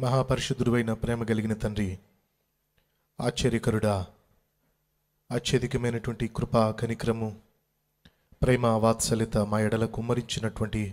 మహాపరిశుద్ధుడైన ప్రేమ కలిగిన తండ్రి ఆశ్చర్యకరుడా అత్యధికమైనటువంటి కృప కనిక్రము ప్రేమ వాత్సల్యత మా ఎడల కుమ్మరించినటువంటి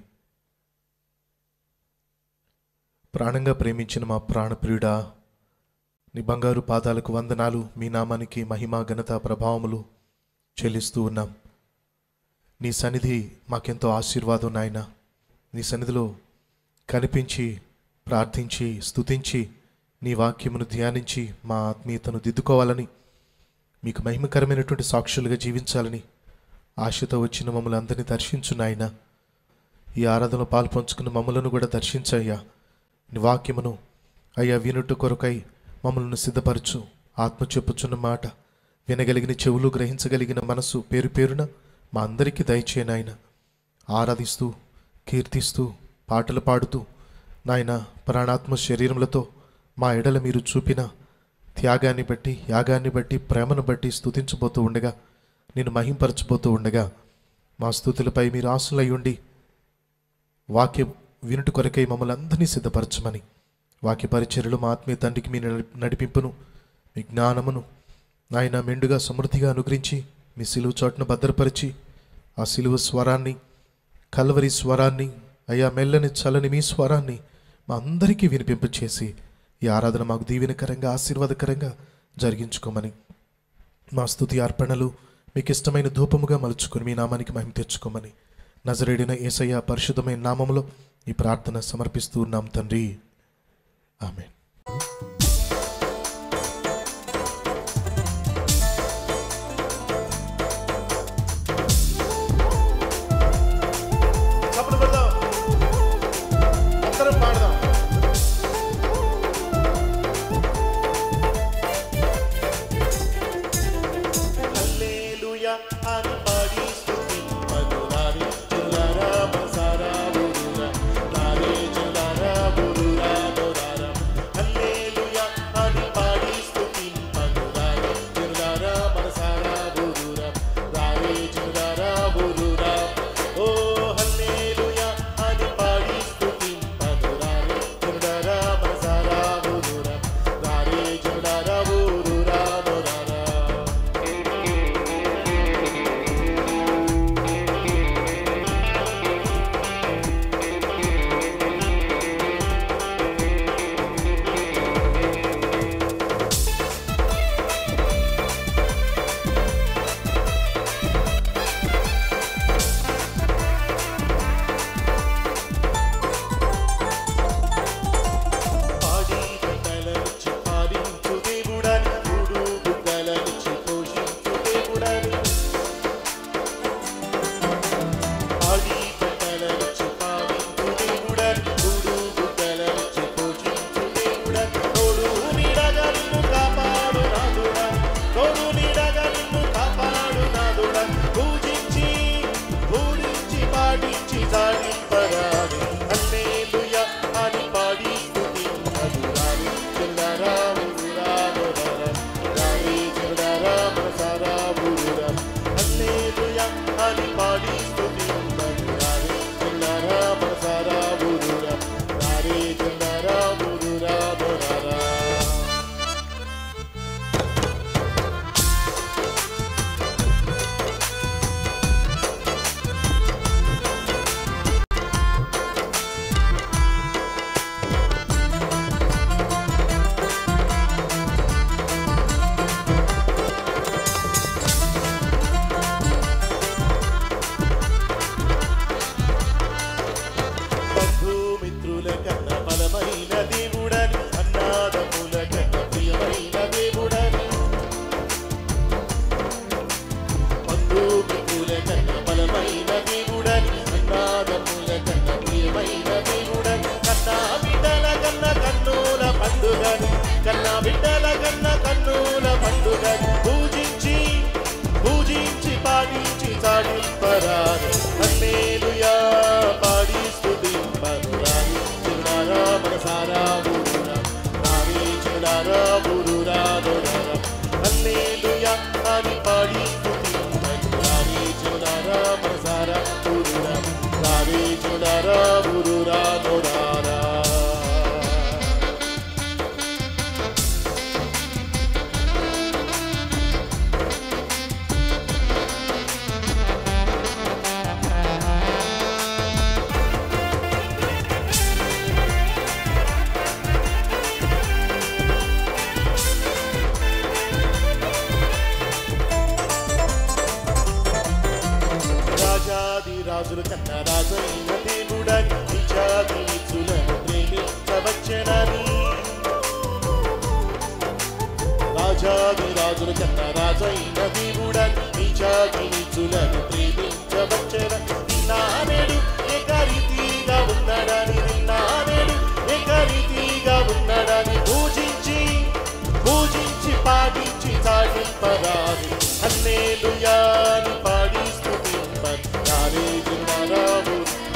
ప్రాణంగా ప్రేమించిన మా ప్రాణప్రియుడా నీ బంగారు పాదాలకు వందనాలు మీ నామానికి మహిమ ఘనత ప్రభావములు చెల్లిస్తూ ఉన్నాం నీ సన్నిధి మాకెంతో ఆశీర్వాదం నాయన నీ సన్నిధిలో కనిపించి ప్రార్థించి స్తుతించి నీ వాక్యమును ధ్యానించి మా ఆత్మీయతను దిద్దుకోవాలని మీకు మహిమకరమైనటువంటి సాక్షులుగా జీవించాలని ఆశతో వచ్చిన మమ్మల్ని అందరినీ దర్శించు నాయన ఈ ఆరాధనలో పాలు పంచుకున్న మమ్మలను కూడా దర్శించయ్యా నీ వాక్యమును అయ్యా వినుట కొరకై మమ్మల్ని సిద్ధపరచు ఆత్మ చెప్పుచున్న మాట వినగలిగిన చెవులు గ్రహించగలిగిన మనసు పేరు పేరున మా అందరికీ దయచేయనాయన ఆరాధిస్తూ కీర్తిస్తూ పాటలు పాడుతూ నాయన ప్రాణాత్మ శరీరములతో మా ఎడల మీరు చూపిన త్యాగాన్ని బట్టి యాగాన్ని బట్టి ప్రేమను బట్టి స్తుతించబోతూ ఉండగా నేను మహింపరచబోతూ ఉండగా మా స్థుతులపై మీరు ఆశలై ఉండి వాక్యం వినుటి కొరకై మమ్మల్ని అందరినీ సిద్ధపరచమని వాక్య పరిచర్యలు మా ఆత్మీయ తండ్రికి మీ నడి- నడిపింపును మీ జ్ఞానమును నాయన మెండుగా సమృద్ధిగా అనుగ్రహించి మీ సిలువ చోటును భద్రపరిచి ఆ సిలువ స్వరాన్ని కల్వరి స్వరాన్ని అయ్యా మెల్లని చల్లని మీ స్వరాన్ని మా అందరికీ వినిపింప చేసి ఈ ఆరాధన మాకు దీవెనకరంగా ఆశీర్వాదకరంగా జరిగించుకోమని మా స్తుతి అర్పణలు మీకు ఇష్టమైన ధూపముగా మలుచుకొని మీ నామానికి మహిమ తెచ్చుకోమని నజరేడిన ఏసయ్య పరిశుద్ధమైన నామములో ఈ ప్రార్థన సమర్పిస్తూ ఉన్నాం తండ్రి ఆమె అందరం పాడదాం హల్లెలూయా అని పాడి స్తుతింపదు నారే చుల్లారా మసారా బురురా నారే చుల్లారా బురురా బొరారా హల్లెలూయా అని పాడి స్తుతింపదు నారే చుల్లారా మసారా బురురా నారే చుల్లారా బురురా ఓ హల్లెలూయా అని పాడి స్తుతింపదు నారే చుల్లారా మసారా బురురా నారే చుల్లారా బురురా బొరారా పాడి బుగ్గలనిచ్చి పాలించు దేవుడని మూడు బుగ్గలనిచ్చి పోషించు దేవుడని పాడి బుగ్గలనిచ్చి పాలించు దేవుడని మూడు బుగ్గలనిచ్చి పోషించు దేవుడని తోడు నీడగా నిన్ను కాపాడు నాదుడా తోడు నీడగా నిన్ను కాపాడు నాదుడా పూజించి పూజించి పాటించి సాగింపరాని హల్లెలూయా అని పాడి స్తుతింపదురాని చిల్లరా బురురా బొరరా రాని చిల్లరా మనసారా బురురా హల్లెలూయా అని పాడి స్తుతింపదురాని చిల్లరా మనసారా బురురా రాని చిల్లరా బురురా బొరరా రాజుల కన్నా రాజైన దేవుడని నిజాది నిచ్చులను ప్రేమించవచ్చనని రాజాది రాజుల కన్నా రాజైన దేవుడని నిజాది నిచ్చులను ప్రేమించవచ్చన నిన్నానేడు ఏకరీతిగా ఉన్నాడని నిన్నానేడు ఏకరీతిగా ఉన్నాడని పూజించి పూజించి పాటించి సాగింపరాని అన్నేలుయాని పాడి స్తుతింపన్ రారే జిల్లారావు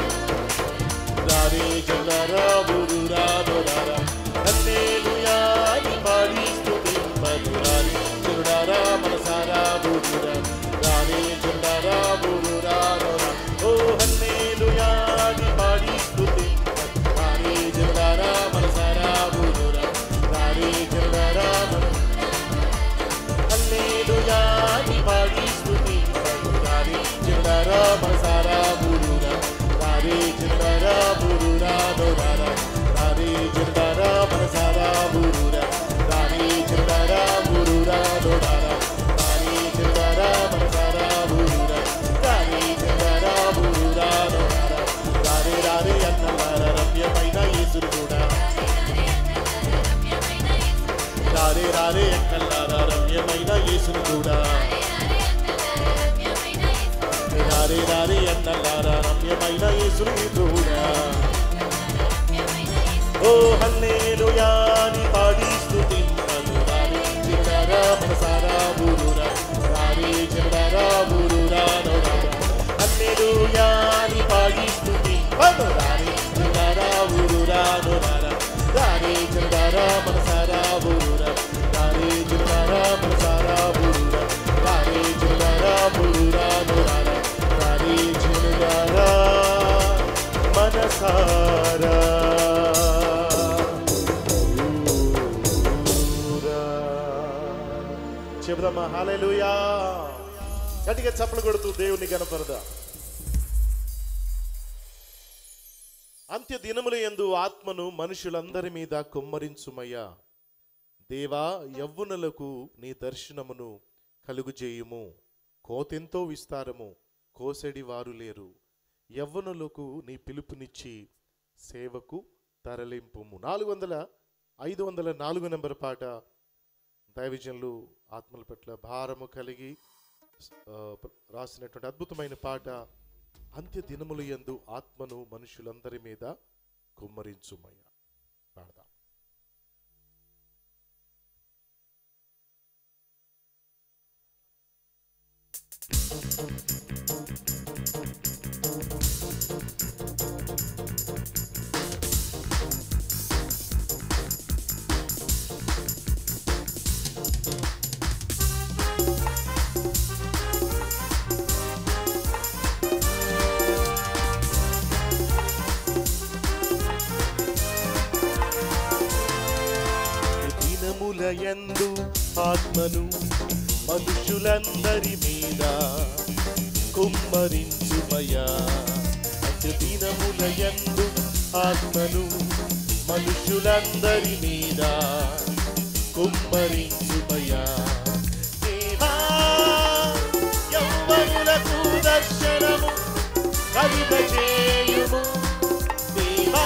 రారే జిల్లారావు రాను రారా అన్నేలుయాని పాడి స్తుతింపన్ రారే జిల్లారా మనసారా బురురా రారే జిల్లారావు రాను రా ఓ అన్నేలుయాని పాడి స్తుతింపన్ రారే జిల్లారా మనసారా బురురా రారే జిల్లారా మన హల్లెలూయా ని పాడి స్తుతించు రారే జిల్లారా మనసారా బురురా రారే జిల్లారా బురురా నోరారా రారే జిల్లారా మనసారా బురురా రారే జిల్లారా బురురా నోరారా రారే జిల్లారా మనసారా బురురా రారే జిల్లారా బురురా నోరారా రారే రారే అన్నలారా రమ్యమైన యేసుడు కూడా రారే రారే ఎక్కల్లారా రమ్యమైన యేసును కూడా రారే రారే ఎన్నల్లారా రమ్యమైన యేసును కూడా ఓ హల్లెలూయా ని పాడి స్తుతింపను రారే చిన్నారా మనసారా బురురా రారే చిన్నారా బురురా నోరారా హల్లెలూయా ని పాడి స్తుతింపను రారే చిన్నారా బురురా నోరారా రారే చిన్నారా మనసారా బురురా రారే చిన్నారా మనసారా బురురా రారే చిన్నారా బురురా నోరారా రారే చిన్నారా మనసారా చెబుదామా హాలేలుయా గట్టిగా చప్పలు కొడుతూ దేవుని గణపరదా అంత్య దినముల యందు ఆత్మను మనుషులందరి మీద కుమ్మరించుమయ్యా దేవా యవ్వనులకు నీ దర్శనమును కలుగుజేయుము కోతెంతో విస్తారము కోసెడి వారు లేరు యవ్వనులకు నీ పిలుపునిచ్చి సేవకు తరలింపుము నాలుగు వందల ఐదు వందల నాలుగు నెంబర్ పాట దైవజనులు ఆత్మల పట్ల భారము కలిగి ఆ, రాసినటువంటి అద్భుతమైన పాట అంత్య దినముల యందు ఆత్మను మనుషులందరి మీద కుమ్మరించుమయ్య పాడదాం దినములయందు ఆత్మను మనుషులందరి మీద కుమ్మరించుమయా అంత్య దినములయందు ఆత్మను మనుషులందరి మీద కుమ్మరించుమయా దేవా యవ్వనులకు దర్శనము కలుగజేయుము దేవా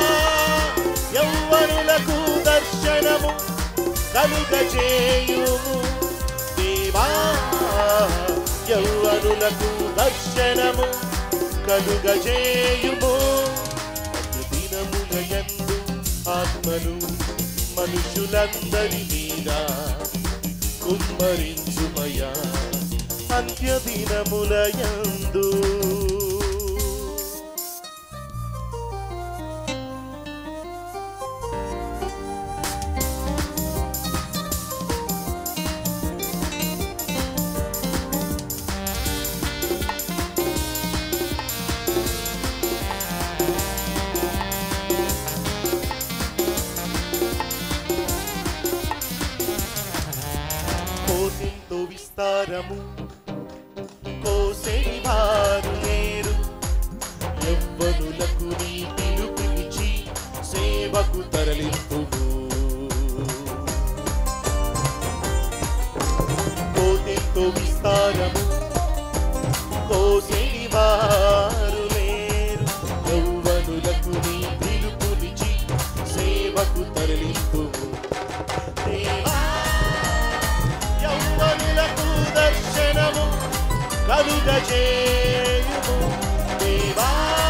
యవ్వనులకు దర్శనము కలుగజేయుము దేవా యవ్వనులకు దర్శనము కలుగజేయుము దినముల యందు ఆత్మను మనుషులందరి మీద కుమ్మరించుమయా అంత్య దినముల యందు కోసెంతో విస్తారము కోసెడి వారు లేరు యవ్వనులకు నీ పిలుపునిచి సేవకు తరలింపుము కోసెంతో విస్తారము కోసెడి వారు కలుగజేయుము దేవా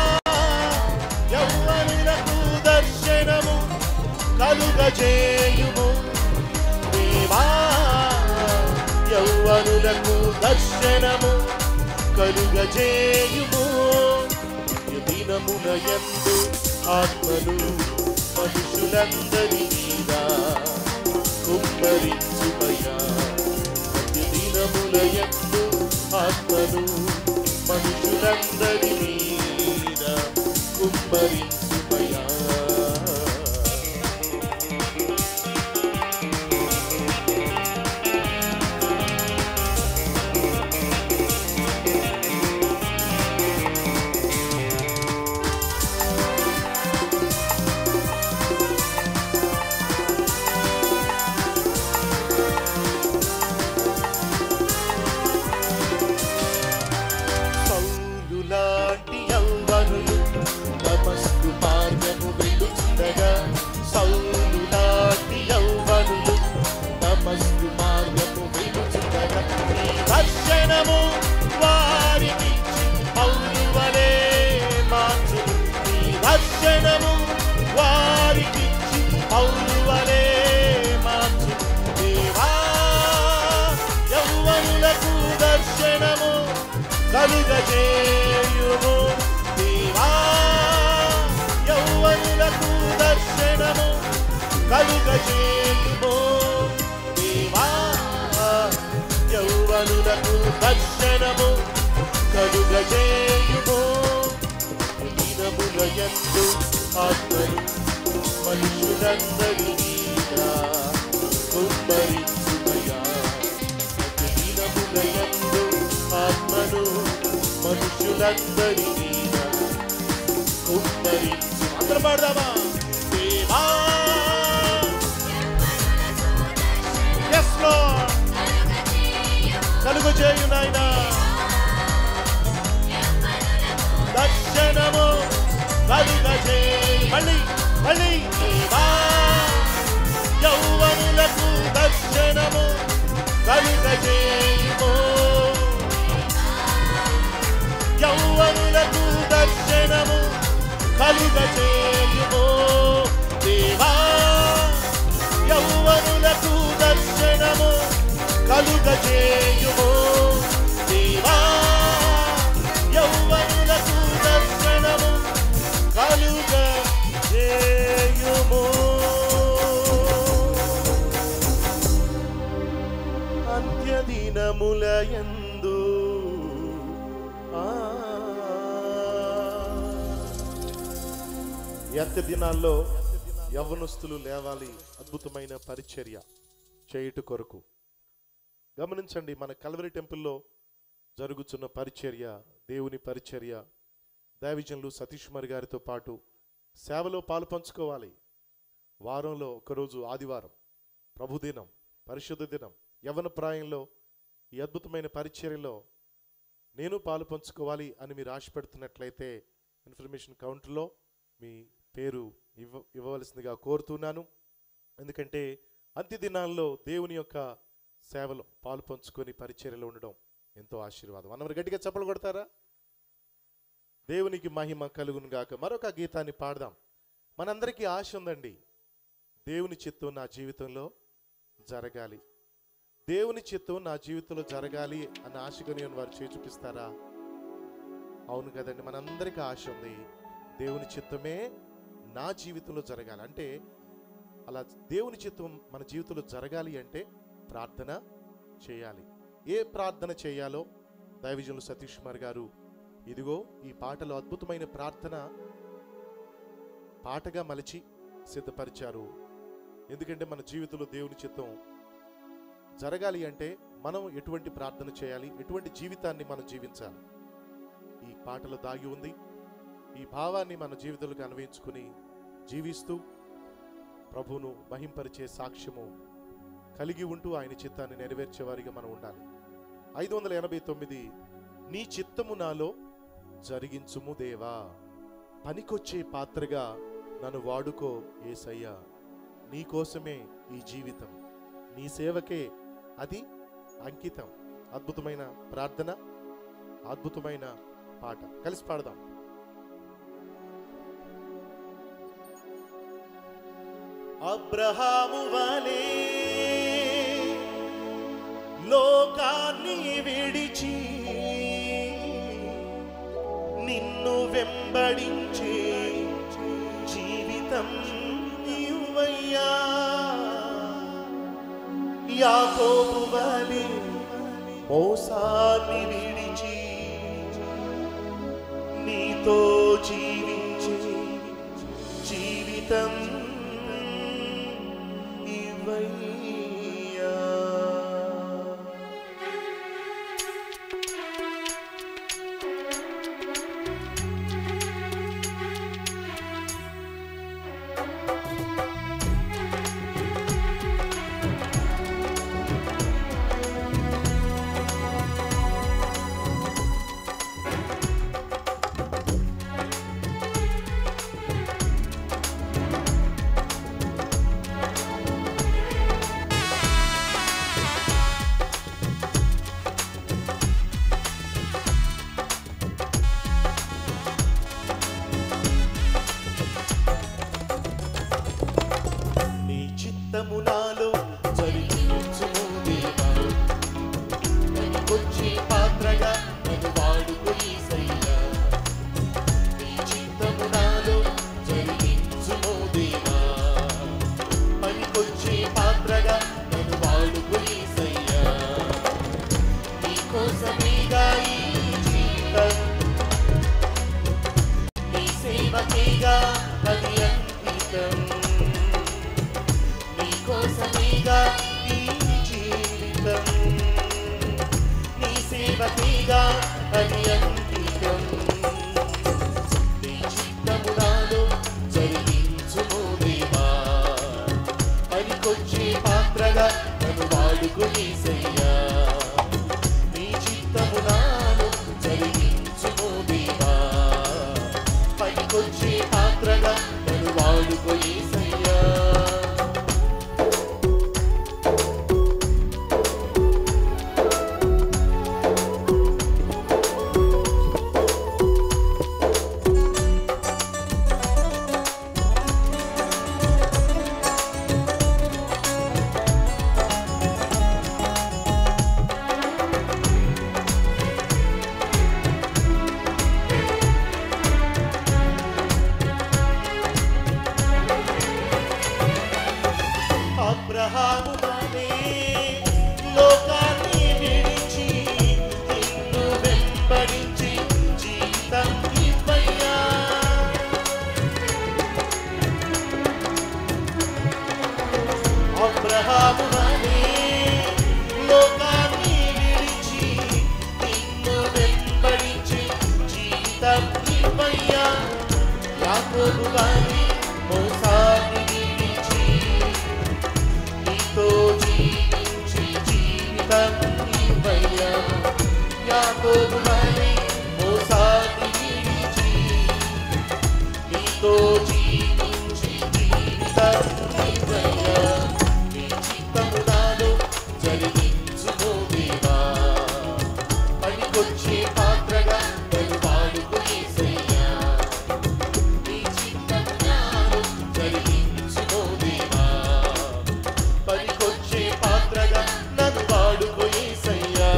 యవ్వనులకు దర్శనము కలుగజేయుము దేవా యవ్వనులకు దర్శనము కలుగజేయుము దినమున ఎందు ఆత్మలు మనుషులందరి మీద కుమ్మరించుమయ్యా దినముల ఎందు ఆత్మలు మనుషులందరి మీద కుమ్మరించుమయ్యా సౌలులాంటి యవ్వనులు నమస్కు మార్గము వెళుతుండగా సౌలులాంటి యవ్వనులు నమస్కు మార్గము వెళుతుండగా నీ దర్శనము వారికి పౌరువలే మార్చు నీ దర్శనము వారికి పౌరువలే మార్చు దేవా యవ్వనులకు దర్శనము కలుగజేయుము దేవా యౌవనులకు దర్శనము కలుగజేయుము దేవా యౌవనులకు దర్శనము కలుగజేయుము దినముల యందు ఆత్మలు మనుషులందరి మీద కుమ్మరించుమయ్యా దినముల యందు ఆత్మను మనుషులందరి మీద కుమ్మరించు అందరం పాడదామా దేవా ఎస్ లార్డ్ కలుగు చేయు నాయనా దర్శనము కలుగ చేయి మళ్ళీ మళ్ళీ దేవా యౌవనులకు దర్శనము కలుగ చేయుము యౌవనులకు దర్శనము కలుగ చేయుము దేవా యౌవనులకు దర్శనము కలుగ చేయుము దేవా యౌవనులకు దర్శనము కలుగ చేయుము అంత్యదినముల యందు ఆ ఈ అంత్య దినాల్లో యవ్వనస్తులు లేవాలి అద్భుతమైన పరిచర్య చేయుట కొరకు గమనించండి మన కల్వరి టెంపుల్లో జరుగుతున్న పరిచర్య దేవుని పరిచర్య దైవజనులు సతీష్ కుమార్ గారితో పాటు సేవలో పాలు పంచుకోవాలి వారంలో ఒకరోజు ఆదివారం ప్రభుదినం పరిశుద్ధ దినం యవన ప్రాయంలో ఈ అద్భుతమైన పరిచర్యలో నేను పాలు పంచుకోవాలి అని మీరు ఆశ పెడుతున్నట్లయితే ఇన్ఫర్మేషన్ కౌంటర్లో మీ పేరు ఇవ్వ ఇవ్వవలసిందిగా కోరుతున్నాను ఎందుకంటే అంత్య దినాల్లో దేవుని యొక్క సేవలో పాలు పంచుకొని పరిచర్యలో ఉండడం ఎంతో ఆశీర్వాదం అన్నవారు గట్టిగా చప్పలు కొడతారా దేవునికి మహిమ కలుగును గాక మరొక గీతాన్ని పాడదాం మనందరికీ ఆశ ఉందండి దేవుని చిత్తం నా జీవితంలో జరగాలి దేవుని చిత్తం నా జీవితంలో జరగాలి అన్న ఆశగా వారు చేయి చూపిస్తారా అవును కదండి మనందరికీ ఆశ ఉంది దేవుని చిత్తమే నా జీవితంలో జరగాలి అంటే అలా దేవుని చిత్తం మన జీవితంలో జరగాలి అంటే ప్రార్థన చేయాలి ఏ ప్రార్థన చేయాలో దైవజనులు సతీష్ కుమార్ గారు ఇదిగో ఈ పాటలో అద్భుతమైన ప్రార్థన పాటగా మలిచి సిద్ధపరిచారు ఎందుకంటే మన జీవితంలో దేవుని చిత్తం జరగాలి అంటే మనం ఎటువంటి ప్రార్థన చేయాలి ఎటువంటి జీవితాన్ని మనం జీవించాలి ఈ పాటలో దాగి ఉంది ఈ భావాన్ని మన జీవితంలోకి అన్వయించుకుని జీవిస్తూ ప్రభువును మహింపరిచే సాక్ష్యము కలిగి ఉంటూ ఆయన చిత్తాన్ని నెరవేర్చే వారిగా మనం ఉండాలి ఐదు వందల ఎనభై తొమ్మిది నీ చిత్తము నాలో జరిగించుము దేవా పనికొచ్చే పాత్రగా నన్ను వాడుకో ఏసయ్యా నీ కోసమే ఈ జీవితం నీ సేవకే అది అంకితం అద్భుతమైన ప్రార్థన అద్భుతమైన పాట కలిసి పాడదాం అబ్రహాము వలే లోకాన్ని విడిచి నిన్ను వెంబడించే జీవితం నీవయ్యా యాకోబు వలె మోసాన్ని విడిచి నీతో జీవించే జీవితం ఇవయ్యా నీ చిత్తము నాలో జరిగించుము దేవా వచ్చి పాత్రగా నన్ను వాడుకు యేసయ్యా నీ చిత్తము నాలో జరిగించుము దేవా పనికొచ్చే పాత్రగా నన్ను వాడుకు యేసయ్యా నీ కోసమేగా ఈ జీవితం నీ సేవకేగా అది అంకితం నీ కోసమేగా ఈ జీవితం నీ సేవకేగా అది అంకితం నీ చిత్తము నాలో జరిగించుము దేవా పనికొచ్చే పాత్రగా నన్ను వాడుకుని సయ్యా నీ చిత్తము నాలో జరిగించుము దేవా పనికొచ్చే పాత్రగా నన్ను వాడుకుని సయ్యా అబ్రహాము వలె లోకాన్ని విడిచి నిన్ను వెంబడించి జీవితం ఇవ్వయ్యా అబ్రహాము వలె లోకాన్ని విడిచి నిన్ను వెంబడించి జీవితం ఇవ్వయ్యా యాకోబు వలె మోసాన్ని విడిచి నీతో జీవించి జీవితం ఇవ్వయ్యా యాకోబు వలె మోసాన్ని విడిచి నీతో జీవించి జీవితం ఇవ్వయ్యా నీ చిత్తము నాలో జరిగించుకో దేవా పనికొచ్చే పాత్రగా నన్ను వాడుకు యేసయ్యా నీ చిత్తము నాలో జరిగించుకో దేవా పనికొచ్చే పాత్రగా నన్ను వాడుకు యేసయ్యా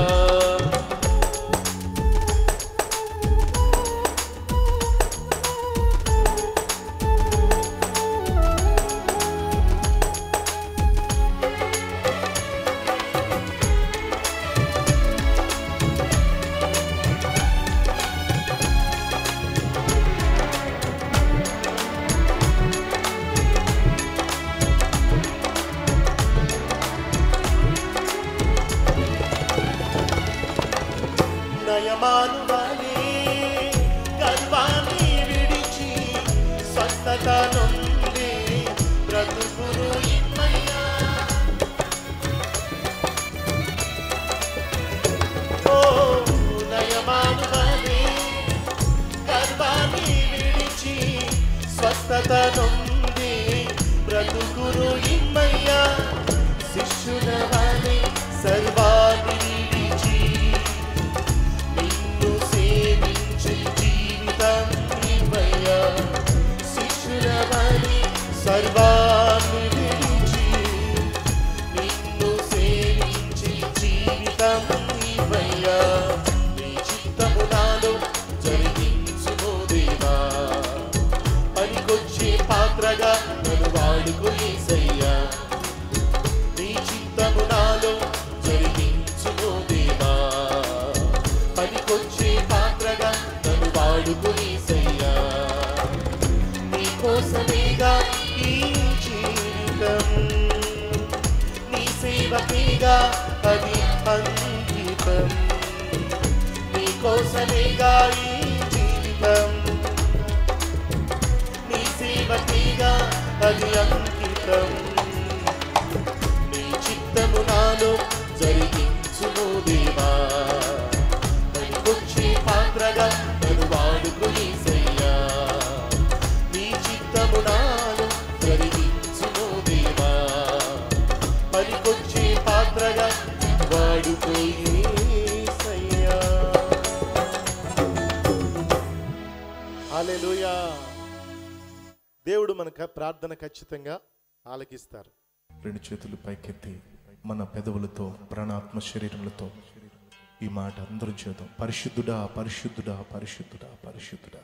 నయమాను వలె గర్వాన్ని విడిచి స్వస్థత నొంది బ్రతుకును ఇమ్మయ్యా ఓ నయమాను వలె గర్వాన్ని విడిచి స్వస్థత నొంది బ్రతుకును ఇమ్మయ్యా శిష్యుల వలె సర్వాన్ని విడిచి నిన్ను పనికొచ్చే పాత్రగా నన్ను వాడుకుని సయ్యా నీ కోసమేగా ఈ జీవితం నీ సేవకేగా అది అంకితం నీ కోసమేగా ఈ జీవితం నీ సేవకేగా అది అంకితం నీ చిత్తము నాలో జరిగించును దేవా పనికొచ్చే పాత్రగా నన్ను వాడుకుని సయ్యా నీ చిత్తము నాలో జరిగించును దేవా పనికొచ్చే పాత్రగా వాడుకుని సయ్యా హల్లెలూయా దేవుడు మన క- ప్రార్థన ఖచ్చితంగా ఆలకిస్తారు రెండు చేతులు పైకెత్తి మన పెదవులతో ప్రాణాత్మ శరీరములతో ఈ మాట అందరూ చేద్దాం పరిశుద్ధుడా పరిశుద్ధుడా పరిశుద్ధుడా పరిశుద్ధుడా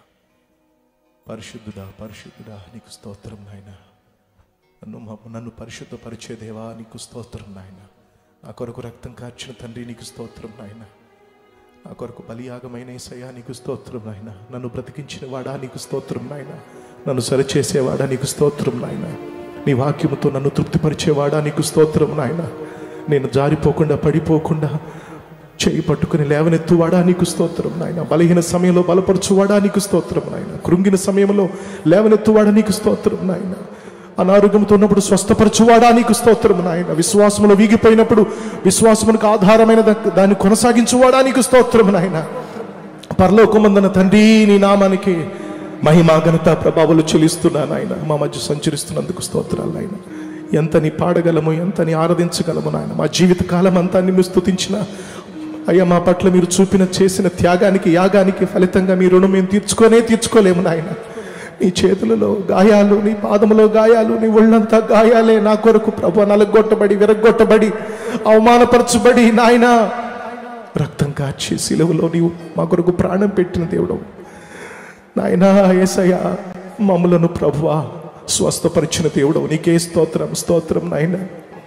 పరిశుద్ధుడా పరిశుద్ధుడా నీకు స్తోత్రం నాయన నన్ను మా- నన్ను పరిశుద్ధపరిచే దేవా నీకు స్తోత్రం నాయన నా కొరకు రక్తం కార్చిన తండ్రి నీకు స్తోత్రం నాయన నా కొరకు బలియాగమైన ఏసయ్యా నీకు స్తోత్రం నాయన నన్ను బ్రతికించిన వాడా నీకు స్తోత్రం నాయన నన్ను సరిచేసేవాడా నీకు స్తోత్రం నాయన నీ వాక్యముతో నన్ను తృప్తిపరిచేవాడా నీకు స్తోత్రం నాయన నేను జారిపోకుండా పడిపోకుండా చేయి పట్టుకుని లేవనెత్తువాడా నీకు స్తోత్రం నాయన బలహీన సమయంలో బలపరచువాడా నీకు స్తోత్రం నాయన కృంగిన సమయంలో లేవనెత్తువాడా నీకు స్తోత్రం నాయన అనారోగ్యంతో ఉన్నప్పుడు స్వస్థపరచువాడా నీకు స్తోత్రం నాయన విశ్వాసములో వీగిపోయినప్పుడు విశ్వాసమునకు ఆధారమైన దా- దాన్ని కొనసాగించువాడా నీకు స్తోత్రం నాయన పరలోకమందన తండ్రి నీ నామానికి మహిమా ఘనత ప్రభావాలు చెల్లిస్తున్నా నాయన మా మధ్య సంచరిస్తున్నందుకు స్తోత్రాలు నాయన ఎంత నీ పాడగలము ఎంత నీ ఆరాధించగలము నాయన మా జీవిత కాలం అంతా నిన్ను స్తుతించిన అయ్యా మా పట్ల మీరు చూపిన చేసిన త్యాగానికి యాగానికి ఫలితంగా మీ రుణం మేము తీర్చుకోనే తీర్చుకోలేము నాయన నీ చేతులలో గాయాలు నీ పాదములో గాయాలు నీ ఒళ్ళంతా గాయాలే నా కొరకు ప్రభు నలగొట్టబడి విరగొట్టబడి అవమానపరచబడి నాయన రక్తం కార్చి సిలువలో నీవు మా కొరకు ప్రాణం పెట్టిన దేవుడు నాయనా ఏసయ్య మమ్మలను ప్రభువా స్వస్థపరిచిన దేవుడు నీకే స్తోత్రం స్తోత్రం నాయనా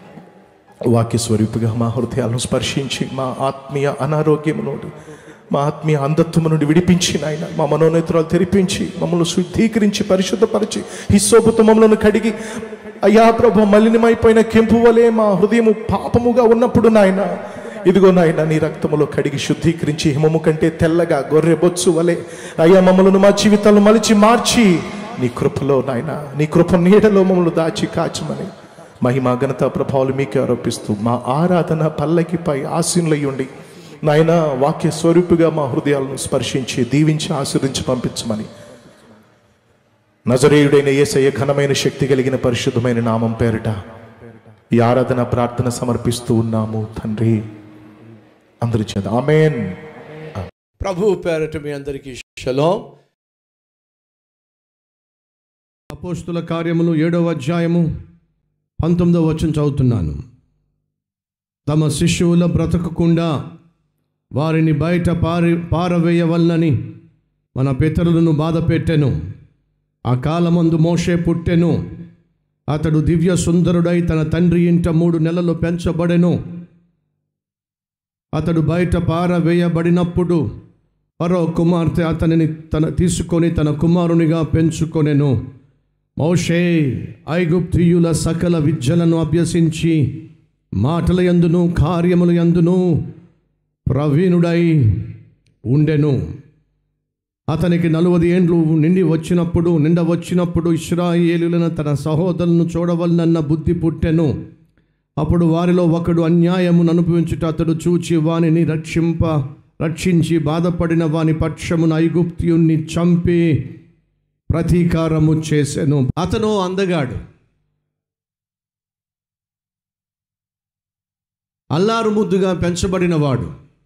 వాక్య స్వరూపిగా మా హృదయాలను స్పర్శించి మా ఆత్మీయ అనారోగ్యం నుండి మా ఆత్మీయ అంధత్వము నుండి విడిపించి నాయన మా మనోనేత్రాలు తెరిపించి మమ్మల్ని శుద్ధీకరించి పరిశుద్ధపరిచి హిస్సోపుతో మమ్మల్ని కడిగి అయ్యా ప్రభు మలినమైపోయిన కెంపు వలె మా హృదయము పాపముగా ఉన్నప్పుడు నాయన ఇదిగో నాయన నీ రక్తములో కడిగి శుద్ధీకరించి హిమము కంటే తెల్లగా గొర్రె బొచ్చు వలె అయ్యా మమ్మల్ని మా జీవితాలను మలిచి మార్చి నీ కృపలో నాయన నీ కృప నీడలో మమ్మల్ని దాచి కాచమని మహిమ ఘనత ప్రభావాలు మీకే ఆరోపిస్తూ మా ఆరాధన పల్లకిపై ఆశీనులయ్యుండి నాయన వాక్య స్వరూపుగా మా హృదయాలను స్పర్శించి దీవించి ఆశీర్వించి పంపించమని నజరేయుడైన యేసయ్య ఘనమైన శక్తి కలిగిన పరిశుద్ధమైన నామం పేరిట ఈ ఆరాధన ప్రార్థన సమర్పిస్తూ ఉన్నాము తండ్రి అందరి చేత ఆమెన్ ప్రభు పేరట మీ అందరికీ షలోం అపోస్తుల కార్యములు ఏడవ అధ్యాయము పంతొమ్మిదవ వచనం చదువుతున్నాను తమ శిష్యువుల బ్రతకకుండా వారిని బయట పారి పారవేయవలనని మన పితరులను బాధ పెట్టెను ఆ కాలమందు మోషే పుట్టెను అతడు దివ్య సుందరుడై తన తండ్రి ఇంట మూడు నెలలు పెంచబడెను అతడు బయట పారవేయబడినప్పుడు మరో కుమార్తె అతనిని తన తీసుకొని తన కుమారునిగా పెంచుకొనెను మౌషే ఐగుప్తియుల సకల విద్యలను అభ్యసించి మాటల యందును కార్యముల యందును ప్రవీణుడై ఉండెను అతనికి నలువది ఏండ్లు నిండి వచ్చినప్పుడు నిండ వచ్చినప్పుడు ఇస్రాయేలులను తన సహోదరులను చూడవలనన్న బుద్ధి పుట్టెను అప్పుడు వారిలో ఒకడు అన్యాయమును అనుభవించుట అతడు చూచి వానిని రక్షింప రక్షించి బాధపడిన వాని పక్షమున ఐగుప్తియుణ్ణి చంపి ప్రతీకారము చేసెను అతను అందగాడు అల్లారు ముద్దుగా పెంచబడినవాడు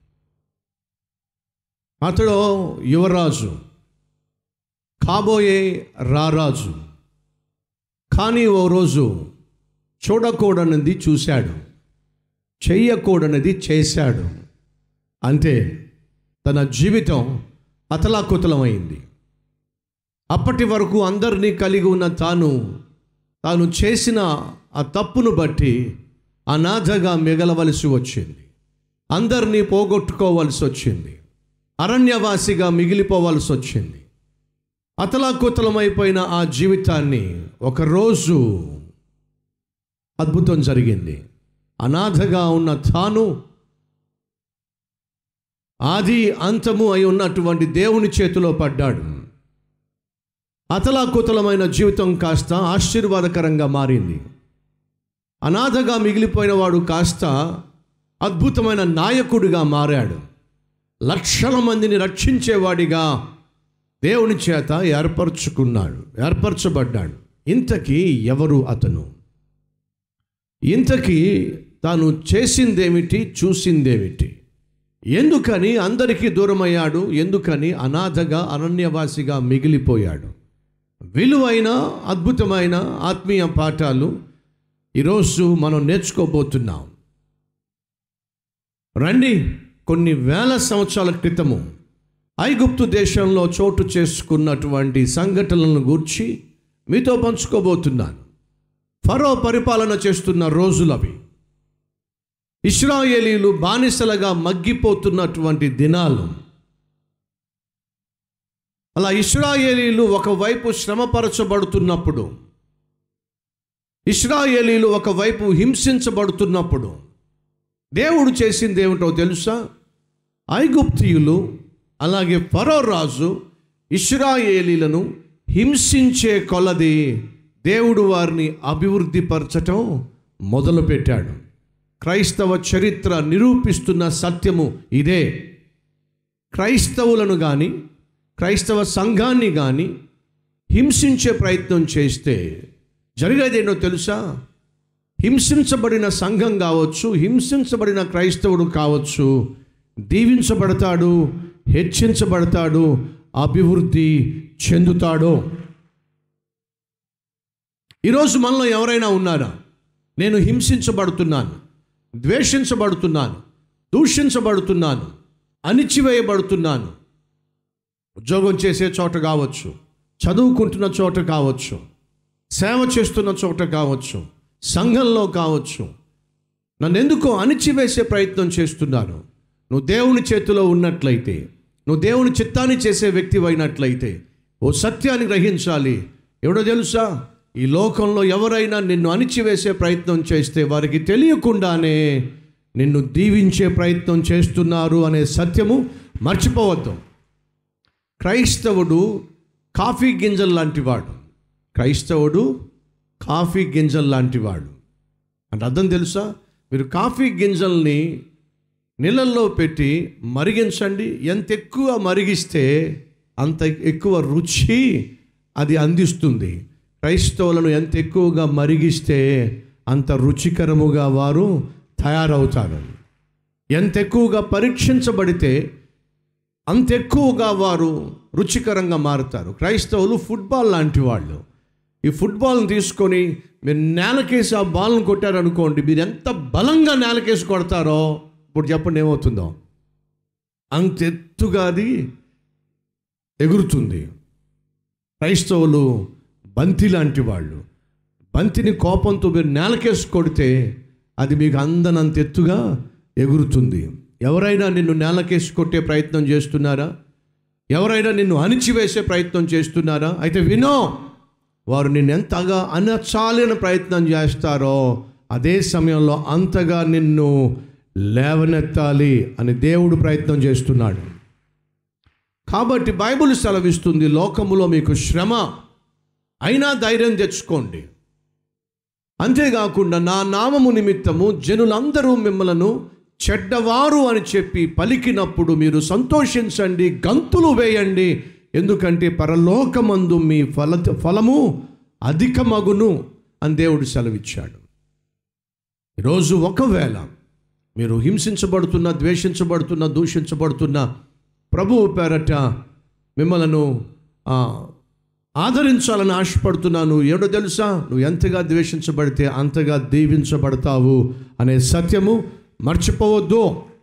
అతడు యువరాజు కాబోయే రారాజు కానీ ఓ రోజు చూడకూడనిది చూశాడు చెయ్యకూడనిది చేశాడు అంతే తన జీవితం అతలాకుతలమైంది అప్పటి వరకు అందరినీ కలిగి ఉన్న తాను తాను చేసిన ఆ తప్పును బట్టి అనాథగా మిగలవలసి వచ్చింది అందరినీ పోగొట్టుకోవలసి వచ్చింది అరణ్యవాసిగా మిగిలిపోవాల్సి వచ్చింది అతలాకుతలమైపోయిన ఆ జీవితాన్ని ఒకరోజు అద్భుతం జరిగింది అనాథగా ఉన్న తాను ఆది అంతము అయి ఉన్నటువంటి దేవుని చేతిలో పడ్డాడు అతలాకుతలమైన జీవితం కాస్త ఆశీర్వాదకరంగా మారింది అనాథగా మిగిలిపోయిన వాడు కాస్త అద్భుతమైన నాయకుడిగా మారాడు లక్షల మందిని రక్షించేవాడిగా దేవుని చేత ఏర్పరచుకున్నాడు ఏర్పరచబడ్డాడు ఇంతకీ ఎవరు అతను ఇంతకీ తాను చేసిందేమిటి చూసిందేమిటి ఎందుకని అందరికీ దూరమయ్యాడు ఎందుకని అనాథగా అరణ్యవాసిగా మిగిలిపోయాడు విలువైన అద్భుతమైన ఆత్మీయ పాఠాలు ఈరోజు మనం నేర్చుకోబోతున్నాం రండి కొన్ని వేల సంవత్సరాల క్రితము ఐగుప్తు దేశంలో చోటు చేసుకున్నటువంటి సంఘటనలను గూర్చి మీతో పంచుకోబోతున్నాను ఫరో పరిపాలన చేస్తున్న రోజులవి ఇస్రాయేలీలు బానిసలుగా మగ్గిపోతున్నటువంటి దినాలు అలా ఇస్రాయేలీలు ఒకవైపు శ్రమపరచబడుతున్నప్పుడు ఇస్రాయేలీలు ఒకవైపు హింసించబడుతున్నప్పుడు దేవుడు చేసింది ఏమిటో తెలుసా ఐగుప్తియులు అలాగే ఫరో రాజు ఇస్రాయేలీలను హింసించే కొలది దేవుడు వారిని అభివృద్ధిపరచటం మొదలుపెట్టాడు క్రైస్తవ చరిత్ర నిరూపిస్తున్న సత్యము ఇదే క్రైస్తవులను కానీ క్రైస్తవ సంఘాన్ని కానీ హింసించే ప్రయత్నం చేస్తే జరిగేదేంటో తెలుసా హింసించబడిన సంఘం కావచ్చు హింసించబడిన క్రైస్తవుడు కావచ్చు దీవించబడతాడు హెచ్చించబడతాడు అభివృద్ధి చెందుతాడు ఈరోజు మనలో ఎవరైనా ఉన్నారా నేను హింసించబడుతున్నాను ద్వేషించబడుతున్నాను దూషించబడుతున్నాను అణిచివేయబడుతున్నాను ఉద్యోగం చేసే చోట కావచ్చు చదువుకుంటున్న చోట కావచ్చు సేవ చేస్తున్న చోట కావచ్చు సంఘంలో కావచ్చు నన్ను ఎందుకో అణిచివేసే ప్రయత్నం చేస్తున్నాను నువ్వు దేవుని చేతిలో ఉన్నట్లయితే నువ్వు దేవుని చిత్తాన్ని చేసే వ్యక్తి అయినట్లయితే ఓ సత్యాన్ని గ్రహించాలి ఎవడో తెలుసా ఈ లోకంలో ఎవరైనా నిన్ను అణిచివేసే ప్రయత్నం చేస్తే వారికి తెలియకుండానే నిన్ను దీవించే ప్రయత్నం చేస్తున్నారు అనే సత్యము మర్చిపోవద్దు క్రైస్తవుడు కాఫీ గింజలు లాంటివాడు క్రైస్తవుడు కాఫీ గింజలు లాంటివాడు అంటే అర్థం తెలుసా మీరు కాఫీ గింజల్ని నీళ్ళల్లో పెట్టి మరిగించండి ఎంత ఎక్కువ మరిగిస్తే అంత ఎక్కువ రుచి అది అందిస్తుంది క్రైస్తవులను ఎంత ఎక్కువగా మరిగిస్తే అంత రుచికరముగా వారు తయారవుతారు ఎంత ఎక్కువగా పరీక్షించబడితే అంత ఎక్కువగా వారు రుచికరంగా మారుతారు క్రైస్తవులు ఫుట్బాల్ లాంటి వాళ్ళు ఈ ఫుట్బాల్ని తీసుకొని మీరు నేలకేసి ఆ బాల్ని కొట్టారనుకోండి మీరు ఎంత బలంగా నేలకేసి కొడతారో ఇప్పుడు చెప్పండి ఏమవుతుందో అంత ఎత్తుగా అది ఎగురుతుంది క్రైస్తవులు బంతి లాంటి వాళ్ళు బంతిని కోపంతో మీరు నేలకేసి కొడితే అది మీకు అందనంత ఎత్తుగా ఎగురుతుంది ఎవరైనా నిన్ను నేలకేసి కొట్టే ప్రయత్నం చేస్తున్నారా ఎవరైనా నిన్ను అణిచివేసే ప్రయత్నం చేస్తున్నారా అయితే వినో వారు నిన్ను ఎంతగా అనచాలని ప్రయత్నం చేస్తారో అదే సమయంలో అంతగా నిన్ను లేవనెత్తాలి అని దేవుడు ప్రయత్నం చేస్తున్నాడు కాబట్టి బైబిల్ సెలవిస్తుంది లోకములో మీకు శ్రమ అయినా ధైర్యం తెచ్చుకోండి అంతేకాకుండా నా నామము నిమిత్తము జనులందరూ మిమ్మలను చెడ్డవారు అని చెప్పి పలికినప్పుడు మీరు సంతోషించండి గంతులు వేయండి ఎందుకంటే పరలోకమందు మీ ఫల ఫలము అధికమగును అని దేవుడు సెలవిచ్చాడు ఈరోజు ఒకవేళ మీరు హింసించబడుతున్న ద్వేషించబడుతున్న దూషించబడుతున్న ప్రభువు పేరట మిమ్మలను ఆ, ఆదరించాలని ఆశపడుతున్నాను ఏడో తెలుసా నువ్వు ఎంతగా ద్వేషించబడితే అంతగా దీవించబడతావు అనే సత్యము మర్చిపోవద్దు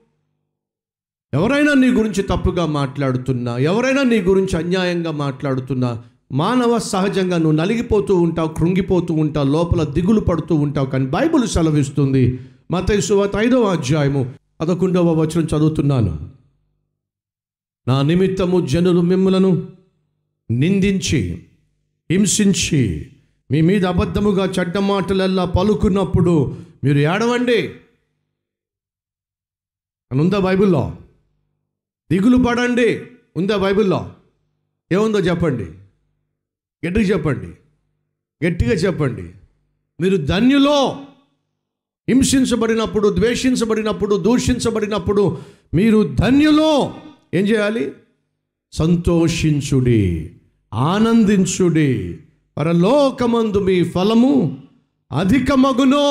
ఎవరైనా నీ గురించి తప్పుగా మాట్లాడుతున్నా ఎవరైనా నీ గురించి అన్యాయంగా మాట్లాడుతున్నా మానవ సహజంగా నువ్వు నలిగిపోతూ ఉంటావు కృంగిపోతూ ఉంటావు లోపల దిగులు పడుతూ ఉంటావు కానీ బైబిల్ సెలవిస్తుంది మత సువాత ఐదవ అధ్యాయము పదకొండవ వచనం చదువుతున్నాను నా నిమిత్తము జనులు మిమ్మలను నిందించి హింసించి మీ మీద అబద్ధముగా చెడ్డ మాటలల్లా పలుకున్నప్పుడు మీరు ఏడవండి అని ఉందా బైబిల్లో దిగులు పడండి ఉందా బైబిల్లో ఏముందో చెప్పండి గట్టిగా చెప్పండి గట్టిగా చెప్పండి మీరు ధన్యులో హింసించబడినప్పుడు ద్వేషించబడినప్పుడు దూషించబడినప్పుడు మీరు ధన్యులో ఏం చేయాలి సంతోషించుడి ఆనందించుడి పరలోకమందు మీ ఫలము అధికమగునో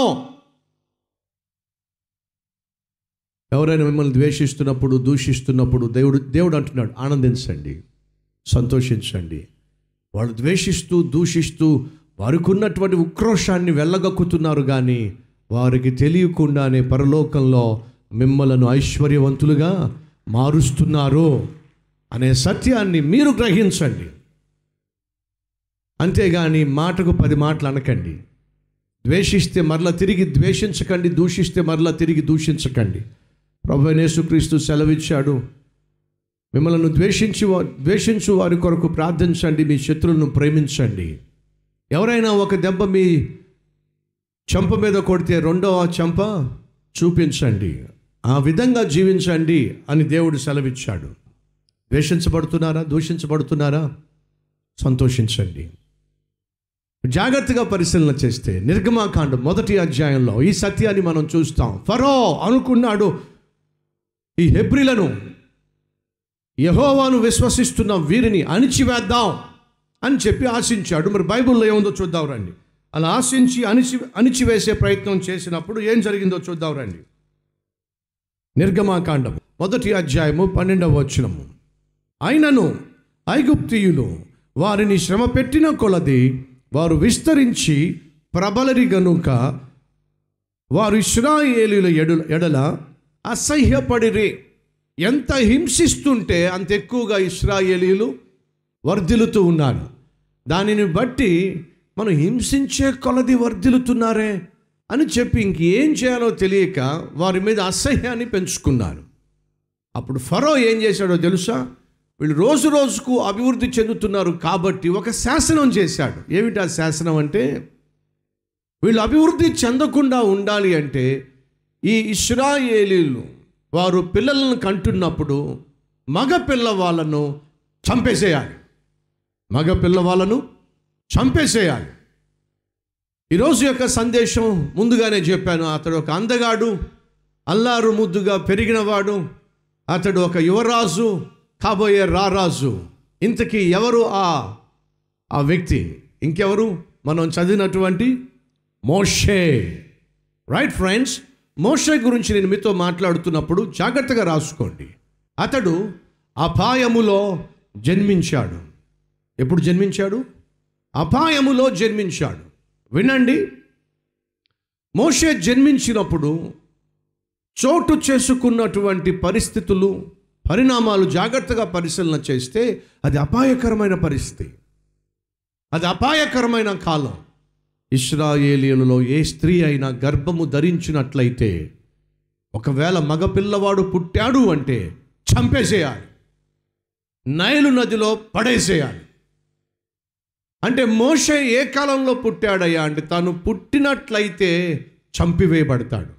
ఎవరైనా మిమ్మల్ని ద్వేషిస్తున్నప్పుడు దూషిస్తున్నప్పుడు దేవుడు దేవుడు అంటున్నాడు ఆనందించండి సంతోషించండి వాళ్ళు ద్వేషిస్తూ దూషిస్తూ వారికి ఉన్నటువంటి ఉక్రోషాన్ని వెళ్ళగక్కుతున్నారు కానీ వారికి తెలియకుండానే పరలోకంలో మిమ్మలను ఐశ్వర్యవంతులుగా మారుస్తున్నారు అనే సత్యాన్ని మీరు గ్రహించండి అంతేగాని మాటకు పది మాటలు అనకండి ద్వేషిస్తే మరలా తిరిగి ద్వేషించకండి దూషిస్తే మరలా తిరిగి దూషించకండి ప్రభు యేసుక్రీస్తు సెలవిచ్చాడు మిమ్మల్ని ద్వేషించి వా- ద్వేషించు వారి కొరకు ప్రార్థించండి మీ శత్రువులను ప్రేమించండి ఎవరైనా ఒక దెబ్బ మీ చెంప మీద కొడితే రెండవ చెంప చూపించండి ఆ విధంగా జీవించండి అని దేవుడు సెలవిచ్చాడు ద్వేషించబడుతున్నారా దూషించబడుతున్నారా సంతోషించండి జాగ్రత్తగా పరిశీలన చేస్తే నిర్గమాకాండం మొదటి అధ్యాయంలో ఈ సత్యాన్ని మనం చూస్తాం ఫరో అనుకున్నాడు ఈ హెబ్రిలను యహోవాను విశ్వసిస్తున్న వీరిని అణిచివేద్దాం అని చెప్పి ఆశించాడు మరి బైబిల్లో ఏముందో చూద్దాం రండి అలా ఆశించి అణిచి అణిచివేసే ప్రయత్నం చేసినప్పుడు ఏం జరిగిందో చూద్దాం రండి నిర్గమాకాండం మొదటి అధ్యాయము పన్నెండవ వచనము అయినను ఐగుప్తియులు వారిని శ్రమ పెట్టిన కొలది వారు విస్తరించి ప్రబలరి గనుక వారు ఇస్రాయేలీల ఎడు ఎడల అసహ్యపడిరి ఎంత హింసిస్తుంటే అంత ఎక్కువగా ఇస్రాయేలీలు వర్ధిల్లుతూ ఉన్నారు దానిని బట్టి మనం హింసించే కొలది వర్ధిల్లుతున్నారే అని చెప్పి ఇంకేం చేయాలో తెలియక వారి మీద అసహ్యాన్ని పెంచుకున్నారు అప్పుడు ఫరో ఏం చేశాడో తెలుసా వీళ్ళు రోజు రోజుకు అభివృద్ధి చెందుతున్నారు కాబట్టి ఒక శాసనం చేశాడు ఏమిటి ఆ శాసనం అంటే వీళ్ళు అభివృద్ధి చెందకుండా ఉండాలి అంటే ఈ ఇస్రాయేలీలు వారు పిల్లలను కంటున్నప్పుడు మగ పిల్లవాళ్ళను చంపేసేయాలి మగ పిల్లవాళ్ళను చంపేసేయాలి ఈరోజు యొక్క సందేశం ముందుగానే చెప్పాను అతడు ఒక అందగాడు అల్లారు ముద్దుగా పెరిగినవాడు అతడు ఒక యువరాజు కాబోయే రారాజు ఇంతకీ ఎవరు ఆ ఆ వ్యక్తి ఇంకెవరు మనం చదివినటువంటి మోషే రైట్ ఫ్రెండ్స్ మోషే గురించి నేను మీతో మాట్లాడుతున్నప్పుడు జాగ్రత్తగా రాసుకోండి అతడు అపాయములో జన్మించాడు ఎప్పుడు జన్మించాడు అపాయములో జన్మించాడు వినండి మోషే జన్మించినప్పుడు చోటు చేసుకున్నటువంటి పరిస్థితులు పరిణామాలు జాగ్రత్తగా పరిశీలన చేస్తే అది అపాయకరమైన పరిస్థితి అది అపాయకరమైన కాలం ఇస్రాయేలీలలో ఏ స్త్రీ అయినా గర్భము ధరించినట్లయితే ఒకవేళ మగపిల్లవాడు పుట్టాడు అంటే చంపేసేయాలి నైలు నదిలో పడేసేయాలి అంటే మోషే ఏ కాలంలో పుట్టాడయ్యా అంటే తాను పుట్టినట్లయితే చంపివేయబడతాడు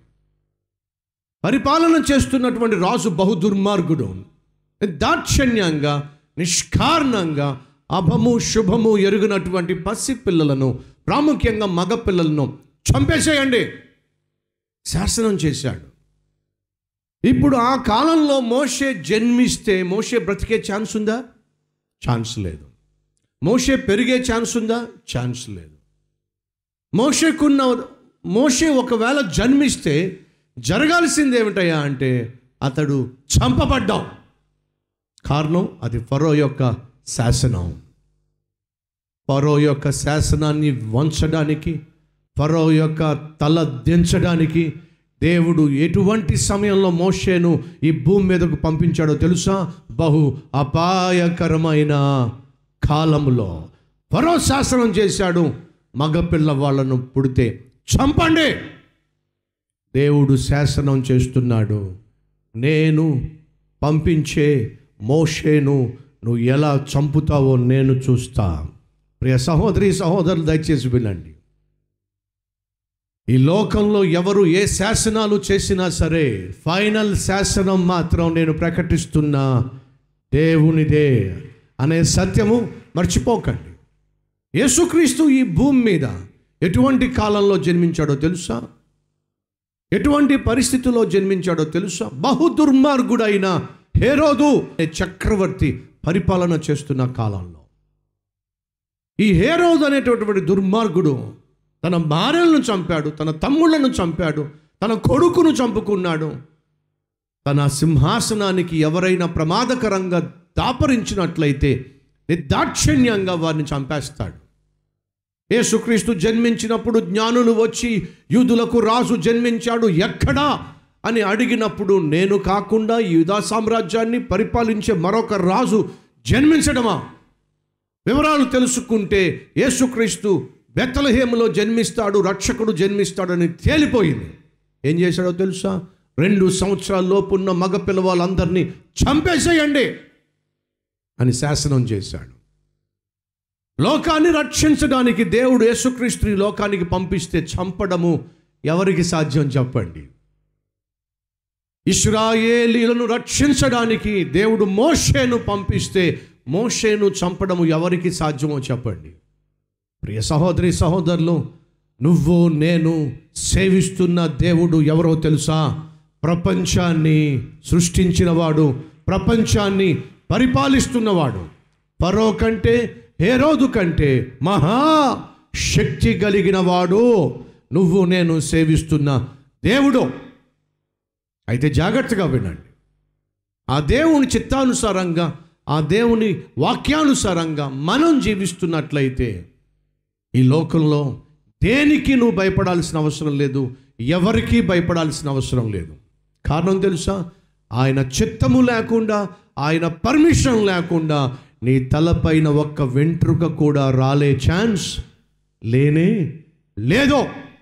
పరిపాలన చేస్తున్నటువంటి రాజు బహు దుర్మార్గుడు దాక్షణ్యంగా నిష్కారణంగా అభము శుభము ఎరుగునటువంటి పసి పిల్లలను ప్రాముఖ్యంగా మగ పిల్లలను చంపేసేయండి శాసనం చేశాడు ఇప్పుడు ఆ కాలంలో మోషే జన్మిస్తే మోషే బ్రతికే ఛాన్స్ ఉందా ఛాన్స్ లేదు మోషే పెరిగే ఛాన్స్ ఉందా ఛాన్స్ లేదు మోషేకున్న మోషే ఒకవేళ జన్మిస్తే జరగాల్సింది ఏమిటయ్యా అంటే అతడు చంపబడ్డాం కారణం అది ఫరో యొక్క శాసనం ఫరో యొక్క శాసనాన్ని వంచడానికి ఫరో యొక్క తల దించడానికి దేవుడు ఎటువంటి సమయంలో మోషేను ఈ భూమి మీదకు పంపించాడో తెలుసా బహు అపాయకరమైన కాలములో ఫరో శాసనం చేశాడు మగపిల్ల వాళ్ళను పుడితే చంపండి దేవుడు శాసనం చేస్తున్నాడు నేను పంపించే మోషేను నువ్వు ఎలా చంపుతావో నేను చూస్తా ప్రియ సహోదరి సహోదరులు దయచేసి వినండి ఈ లోకంలో ఎవరు ఏ శాసనాలు చేసినా సరే ఫైనల్ శాసనం మాత్రం నేను ప్రకటిస్తున్నా దేవునిదే అనే సత్యము మర్చిపోకండి యేసుక్రీస్తు ఈ భూమి మీద ఎటువంటి కాలంలో జన్మించాడో తెలుసా ఎటువంటి పరిస్థితుల్లో జన్మించాడో తెలుసా బహు దుర్మార్గుడైన హేరోదు అనే చక్రవర్తి పరిపాలన చేస్తున్న కాలంలో ఈ హేరోదు అనేటటువంటి దుర్మార్గుడు తన భార్యలను చంపాడు తన తమ్ముళ్లను చంపాడు తన కొడుకును చంపుకున్నాడు తన సింహాసనానికి ఎవరైనా ప్రమాదకరంగా దాపరించినట్లయితే నిర్దాక్షిణ్యంగా వారిని చంపేస్తాడు యేసుక్రీస్తు జన్మించినప్పుడు జ్ఞానులు వచ్చి యూదులకు రాజు జన్మించాడు ఎక్కడా అని అడిగినప్పుడు నేను కాకుండా ఈ యూదా సామ్రాజ్యాన్ని పరిపాలించే మరొక రాజు జన్మించడమా వివరాలు తెలుసుకుంటే యేసుక్రీస్తు బెత్తలహేములో జన్మిస్తాడు రక్షకుడు జన్మిస్తాడని తేలిపోయింది ఏం చేశాడో తెలుసా రెండు సంవత్సరాల లోపున్న మగ పిల్లవాళ్ళందరినీ చంపేసేయండి అని శాసనం చేశాడు లోకాన్ని రక్షించడానికి దేవుడు యేసుక్రీస్తు ఈ లోకానికి పంపిస్తే చంపడము ఎవరికి సాధ్యం చెప్పండి ఇస్రాయేలీలను రక్షించడానికి దేవుడు మోషేను పంపిస్తే మోషేను చంపడము ఎవరికి సాధ్యమో చెప్పండి ప్రియ సహోదరి సహోదరులు నువ్వు నేను సేవిస్తున్న దేవుడు ఎవరో తెలుసా ప్రపంచాన్ని సృష్టించినవాడు ప్రపంచాన్ని పరిపాలిస్తున్నవాడు పరో కంటే హేరోదు కంటే మహా శక్తి కలిగిన వాడు నువ్వు నేను సేవిస్తున్న దేవుడు అయితే జాగ్రత్తగా వినండి ఆ దేవుని చిత్తానుసారంగా ఆ దేవుని వాక్యానుసారంగా మనం జీవిస్తున్నట్లయితే ఈ లోకంలో దేనికి నువ్వు భయపడాల్సిన అవసరం లేదు ఎవరికీ భయపడాల్సిన అవసరం లేదు కారణం తెలుసా ఆయన చిత్తము లేకుండా ఆయన పర్మిషన్ లేకుండా నీ తలపైన ఒక్క వెంట్రుక కూడా రాలే ఛాన్స్ లేనే లేదో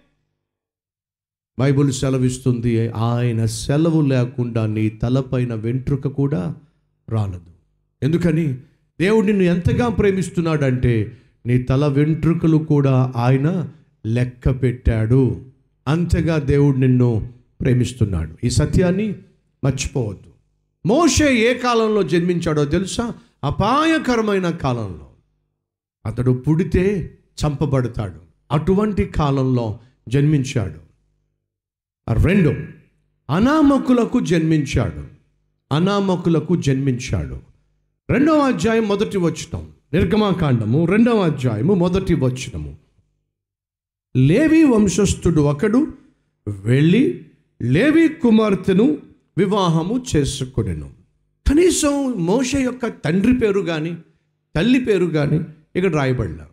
బైబుల్ సెలవిస్తుంది ఆయన సెలవు లేకుండా నీ తలపైన వెంట్రుక కూడా రాలదు ఎందుకని దేవుడు నిన్ను ఎంతగా ప్రేమిస్తున్నాడంటే నీ తల వెంట్రుకలు కూడా ఆయన లెక్క పెట్టాడు అంతగా దేవుడు నిన్ను ప్రేమిస్తున్నాడు ఈ సత్యాన్ని మర్చిపోవద్దు మోషే ఏ కాలంలో జన్మించాడో తెలుసా అపాయకరమైన కాలంలో అతడు పుడితే చంపబడతాడు అటువంటి కాలంలో జన్మించాడు రెండు అనామకులకు జన్మించాడు అనామకులకు జన్మించాడు రెండవ అధ్యాయం మొదటి వచనం నిర్గమాకాండము రెండవ అధ్యాయము మొదటి వచనము లేవి వంశస్థుడు ఒకడు వెళ్ళి లేవి కుమార్తెను వివాహము చేసుకొనెను కనీసం మోష యొక్క తండ్రి పేరు కానీ తల్లి పేరు కానీ ఇక్కడ రాయబడిన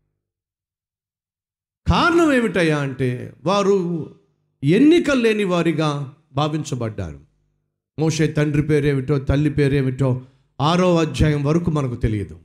కారణం ఏమిటయ్యా అంటే వారు ఎన్నిక లేని వారిగా భావించబడ్డారు మోషే తండ్రి పేరేమిటో తల్లి పేరేమిటో ఆరో అధ్యాయం వరకు మనకు తెలియదు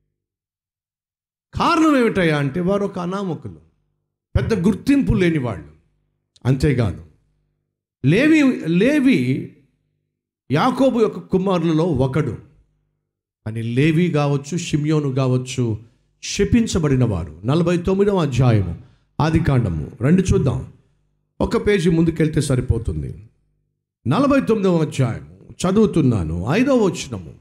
కారణం ఏమిటయ్యా అంటే వారు ఒక అనామకులు పెద్ద గుర్తింపు లేని వాళ్ళు అంతేకాదు లేవి లేవి యాకోబు యొక్క కుమారులలో ఒకడు అని లేవి కావచ్చు షిమ్యోను కావచ్చు శపించబడిన వారు నలభై తొమ్మిదవ అధ్యాయము ఆది కాండము రెండు చూద్దాం ఒక పేజీ ముందుకెళ్తే సరిపోతుంది నలభై తొమ్మిదవ అధ్యాయము చదువుతున్నాను ఐదవ వచనము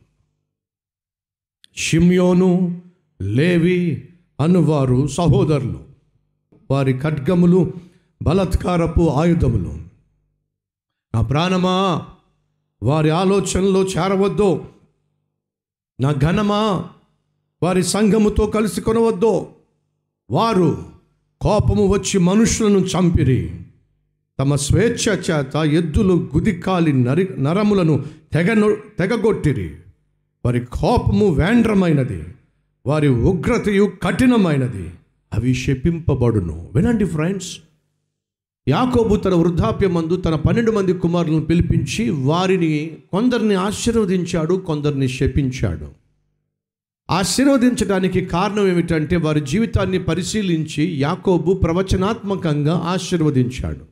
షిమ్యోను లేవి అనువారు సహోదరులు వారి ఖడ్గములు బలత్కారపు ఆయుధములు నా ప్రాణమా వారి ఆలోచనలో చేరవద్దు నా ఘనమా వారి సంఘముతో కలిసి కొనవద్దు వారు కోపము వచ్చి మనుషులను చంపిరి తమ స్వేచ్ఛ చేత ఎద్దులు గుదికాలి నరి నరములను తెగను తెగగొట్టిరి వారి కోపము వేండ్రమైనది వారి ఉగ్రతయు కఠినమైనది అవి శపింపబడును వినండి ఫ్రెండ్స్ యాకోబు తన వృద్ధాప్యమందు తన పన్నెండు మంది కుమారులను పిలిపించి వారిని కొందరిని ఆశీర్వదించాడు కొందరిని శపించాడు ఆశీర్వదించడానికి కారణం ఏమిటంటే వారి జీవితాన్ని పరిశీలించి యాకోబు ప్రవచనాత్మకంగా ఆశీర్వదించాడు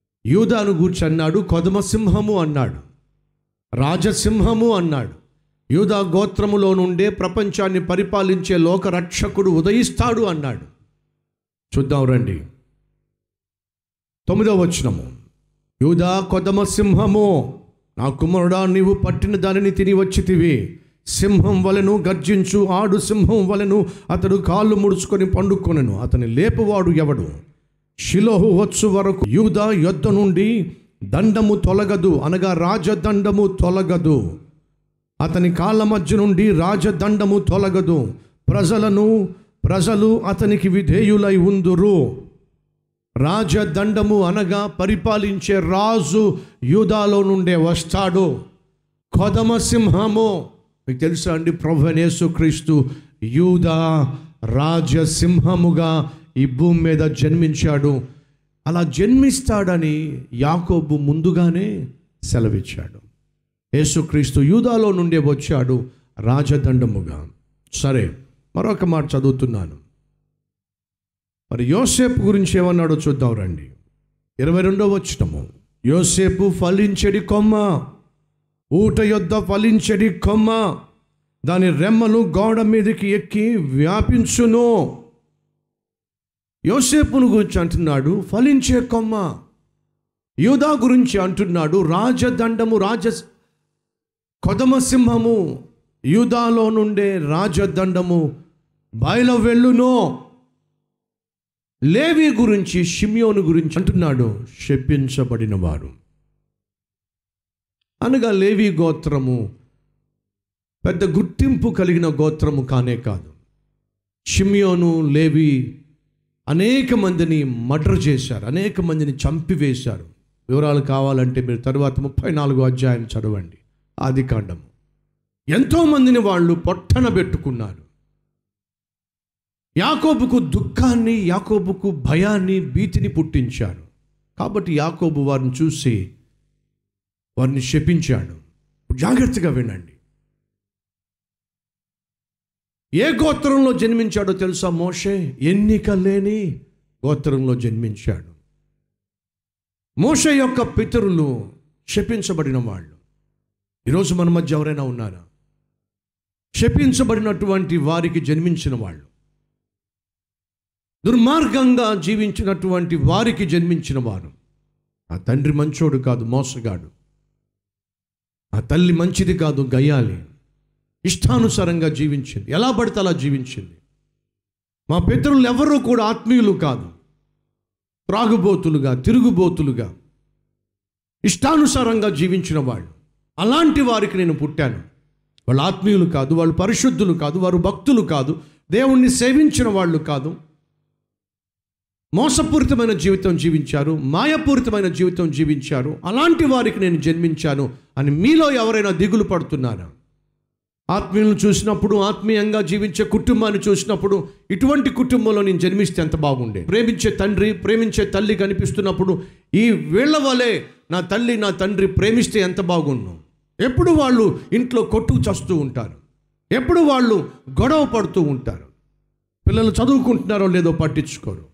యూదాను గూర్చి అన్నాడు కొదమ సింహము అన్నాడు రాజసింహము అన్నాడు యూదా గోత్రములో నుండే ప్రపంచాన్ని పరిపాలించే లోక రక్షకుడు ఉదయిస్తాడు అన్నాడు చూద్దాం రండి తొమ్మిదవ వచనము యూదా కొదమ సింహము నా కుమారుడా నీవు పట్టిన దానిని తిని వచ్చితివి సింహం వలెను గర్జించు ఆడు సింహం వలెను అతడు కాళ్ళు ముడుచుకొని పండుకొనెను అతని లేపువాడు ఎవడు షిలోహు వచ్చు వరకు యూదా యొద్ద నుండి దండము తొలగదు అనగా రాజదండము తొలగదు అతని కాళ్ళ మధ్య నుండి రాజదండము తొలగదు ప్రజలను ప్రజలు అతనికి విధేయులై ఉందురు రాజదండము అనగా పరిపాలించే రాజు యూదాలో నుండే వస్తాడు కొదమ సింహము మీకు తెలుసా అండి ప్రభు క్రీస్తు యూదా రాజసింహముగా ఈ భూమి మీద జన్మించాడు అలా జన్మిస్తాడని యాకోబు ముందుగానే సెలవిచ్చాడు యేసుక్రీస్తు యూదాలో నుండే వచ్చాడు రాజదండముగా సరే మరొక మాట చదువుతున్నాను మరి యోసేపు గురించి ఏమన్నాడో చూద్దాం రండి ఇరవై రెండో వచ్చినము యోసేపు ఫలించడి కొమ్మ ఊట యొద్ద ఫలించడి కొమ్మ దాని రెమ్మలు గోడ మీదకి ఎక్కి వ్యాపించును యోసేపును గురించి అంటున్నాడు ఫలించే కొమ్మ యూదా గురించి అంటున్నాడు రాజదండము రాజ కొదమ సింహము యూదాలో నుండే రాజదండము బయల వెళ్ళునో లేవి గురించి షిమ్యోను గురించి అంటున్నాడు శపించబడిన వారు అనగా లేవి గోత్రము పెద్ద గుర్తింపు కలిగిన గోత్రము కానే కాదు షిమ్యోను లేవి అనేక మందిని మర్డర్ చేశారు అనేక మందిని చంపివేశారు వివరాలు కావాలంటే మీరు తర్వాత ముప్పై నాలుగో అధ్యాయం చదవండి ఆది కాండము ఎంతోమందిని వాళ్ళు పొట్టన పెట్టుకున్నారు యాకోబుకు దుఃఖాన్ని యాకోబుకు భయాన్ని భీతిని పుట్టించారు కాబట్టి యాకోబు వారిని చూసి వారిని శపించాడు జాగ్రత్తగా వినండి ఏ గోత్రంలో జన్మించాడో తెలుసా మోషే ఎన్నిక లేని గోత్రంలో జన్మించాడు మోషే యొక్క పితరులు శపించబడిన వాళ్ళు ఈరోజు మన మధ్య ఎవరైనా ఉన్నారా శపించబడినటువంటి వారికి జన్మించిన వాళ్ళు దుర్మార్గంగా జీవించినటువంటి వారికి జన్మించిన వారు ఆ తండ్రి మంచోడు కాదు మోసగాడు ఆ తల్లి మంచిది కాదు గయ్యాలి ఇష్టానుసారంగా జీవించింది ఎలా పడితే అలా జీవించింది మా పితరులు ఎవరూ కూడా ఆత్మీయులు కాదు త్రాగుబోతులుగా తిరుగుబోతులుగా ఇష్టానుసారంగా జీవించిన వాళ్ళు అలాంటి వారికి నేను పుట్టాను వాళ్ళు ఆత్మీయులు కాదు వాళ్ళు పరిశుద్ధులు కాదు వారు భక్తులు కాదు దేవుణ్ణి సేవించిన వాళ్ళు కాదు మోసపూరితమైన జీవితం జీవించారు మాయపూరితమైన జీవితం జీవించారు అలాంటి వారికి నేను జన్మించాను అని మీలో ఎవరైనా దిగులు పడుతున్నారా ఆత్మీయులను చూసినప్పుడు ఆత్మీయంగా జీవించే కుటుంబాన్ని చూసినప్పుడు ఇటువంటి కుటుంబంలో నేను జన్మిస్తే ఎంత బాగుండే ప్రేమించే తండ్రి ప్రేమించే తల్లి కనిపిస్తున్నప్పుడు ఈ వీళ్ళ వలె నా తల్లి నా తండ్రి ప్రేమిస్తే ఎంత బాగుండు ఎప్పుడు వాళ్ళు ఇంట్లో కొట్టుకు చస్తూ ఉంటారు ఎప్పుడు వాళ్ళు గొడవ పడుతూ ఉంటారు పిల్లలు చదువుకుంటున్నారో లేదో పట్టించుకోరు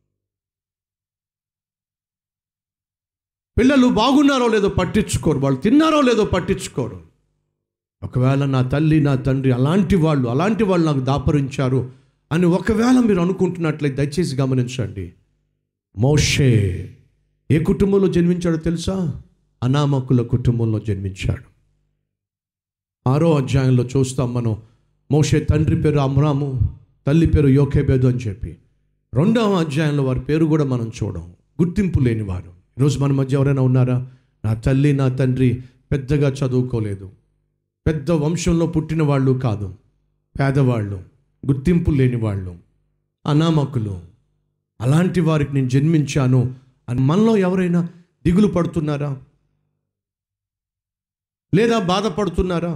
పిల్లలు బాగున్నారో లేదో పట్టించుకోరు వాళ్ళు తిన్నారో లేదో పట్టించుకోరు ఒకవేళ నా తల్లి నా తండ్రి అలాంటి వాళ్ళు అలాంటి వాళ్ళు నాకు దాపరించారు అని ఒకవేళ మీరు అనుకుంటున్నట్లయితే దయచేసి గమనించండి మోషే ఏ కుటుంబంలో జన్మించాడో తెలుసా అనామకుల కుటుంబంలో జన్మించాడు ఆరో అధ్యాయంలో చూస్తాం మనం మోషే తండ్రి పేరు అమ్రాము తల్లి పేరు యోకేబేదు అని చెప్పి రెండవ అధ్యాయంలో వారి పేరు కూడా మనం చూడం గుర్తింపు లేని వారు ఈరోజు మన మధ్య ఎవరైనా ఉన్నారా నా తల్లి నా తండ్రి పెద్దగా చదువుకోలేదు పెద్ద వంశంలో పుట్టిన వాళ్ళు కాదు పేదవాళ్ళు గుర్తింపు లేని వాళ్ళు అనామకులు అలాంటి వారికి నేను జన్మించాను అని మనలో ఎవరైనా దిగులు పడుతున్నారా లేదా బాధపడుతున్నారా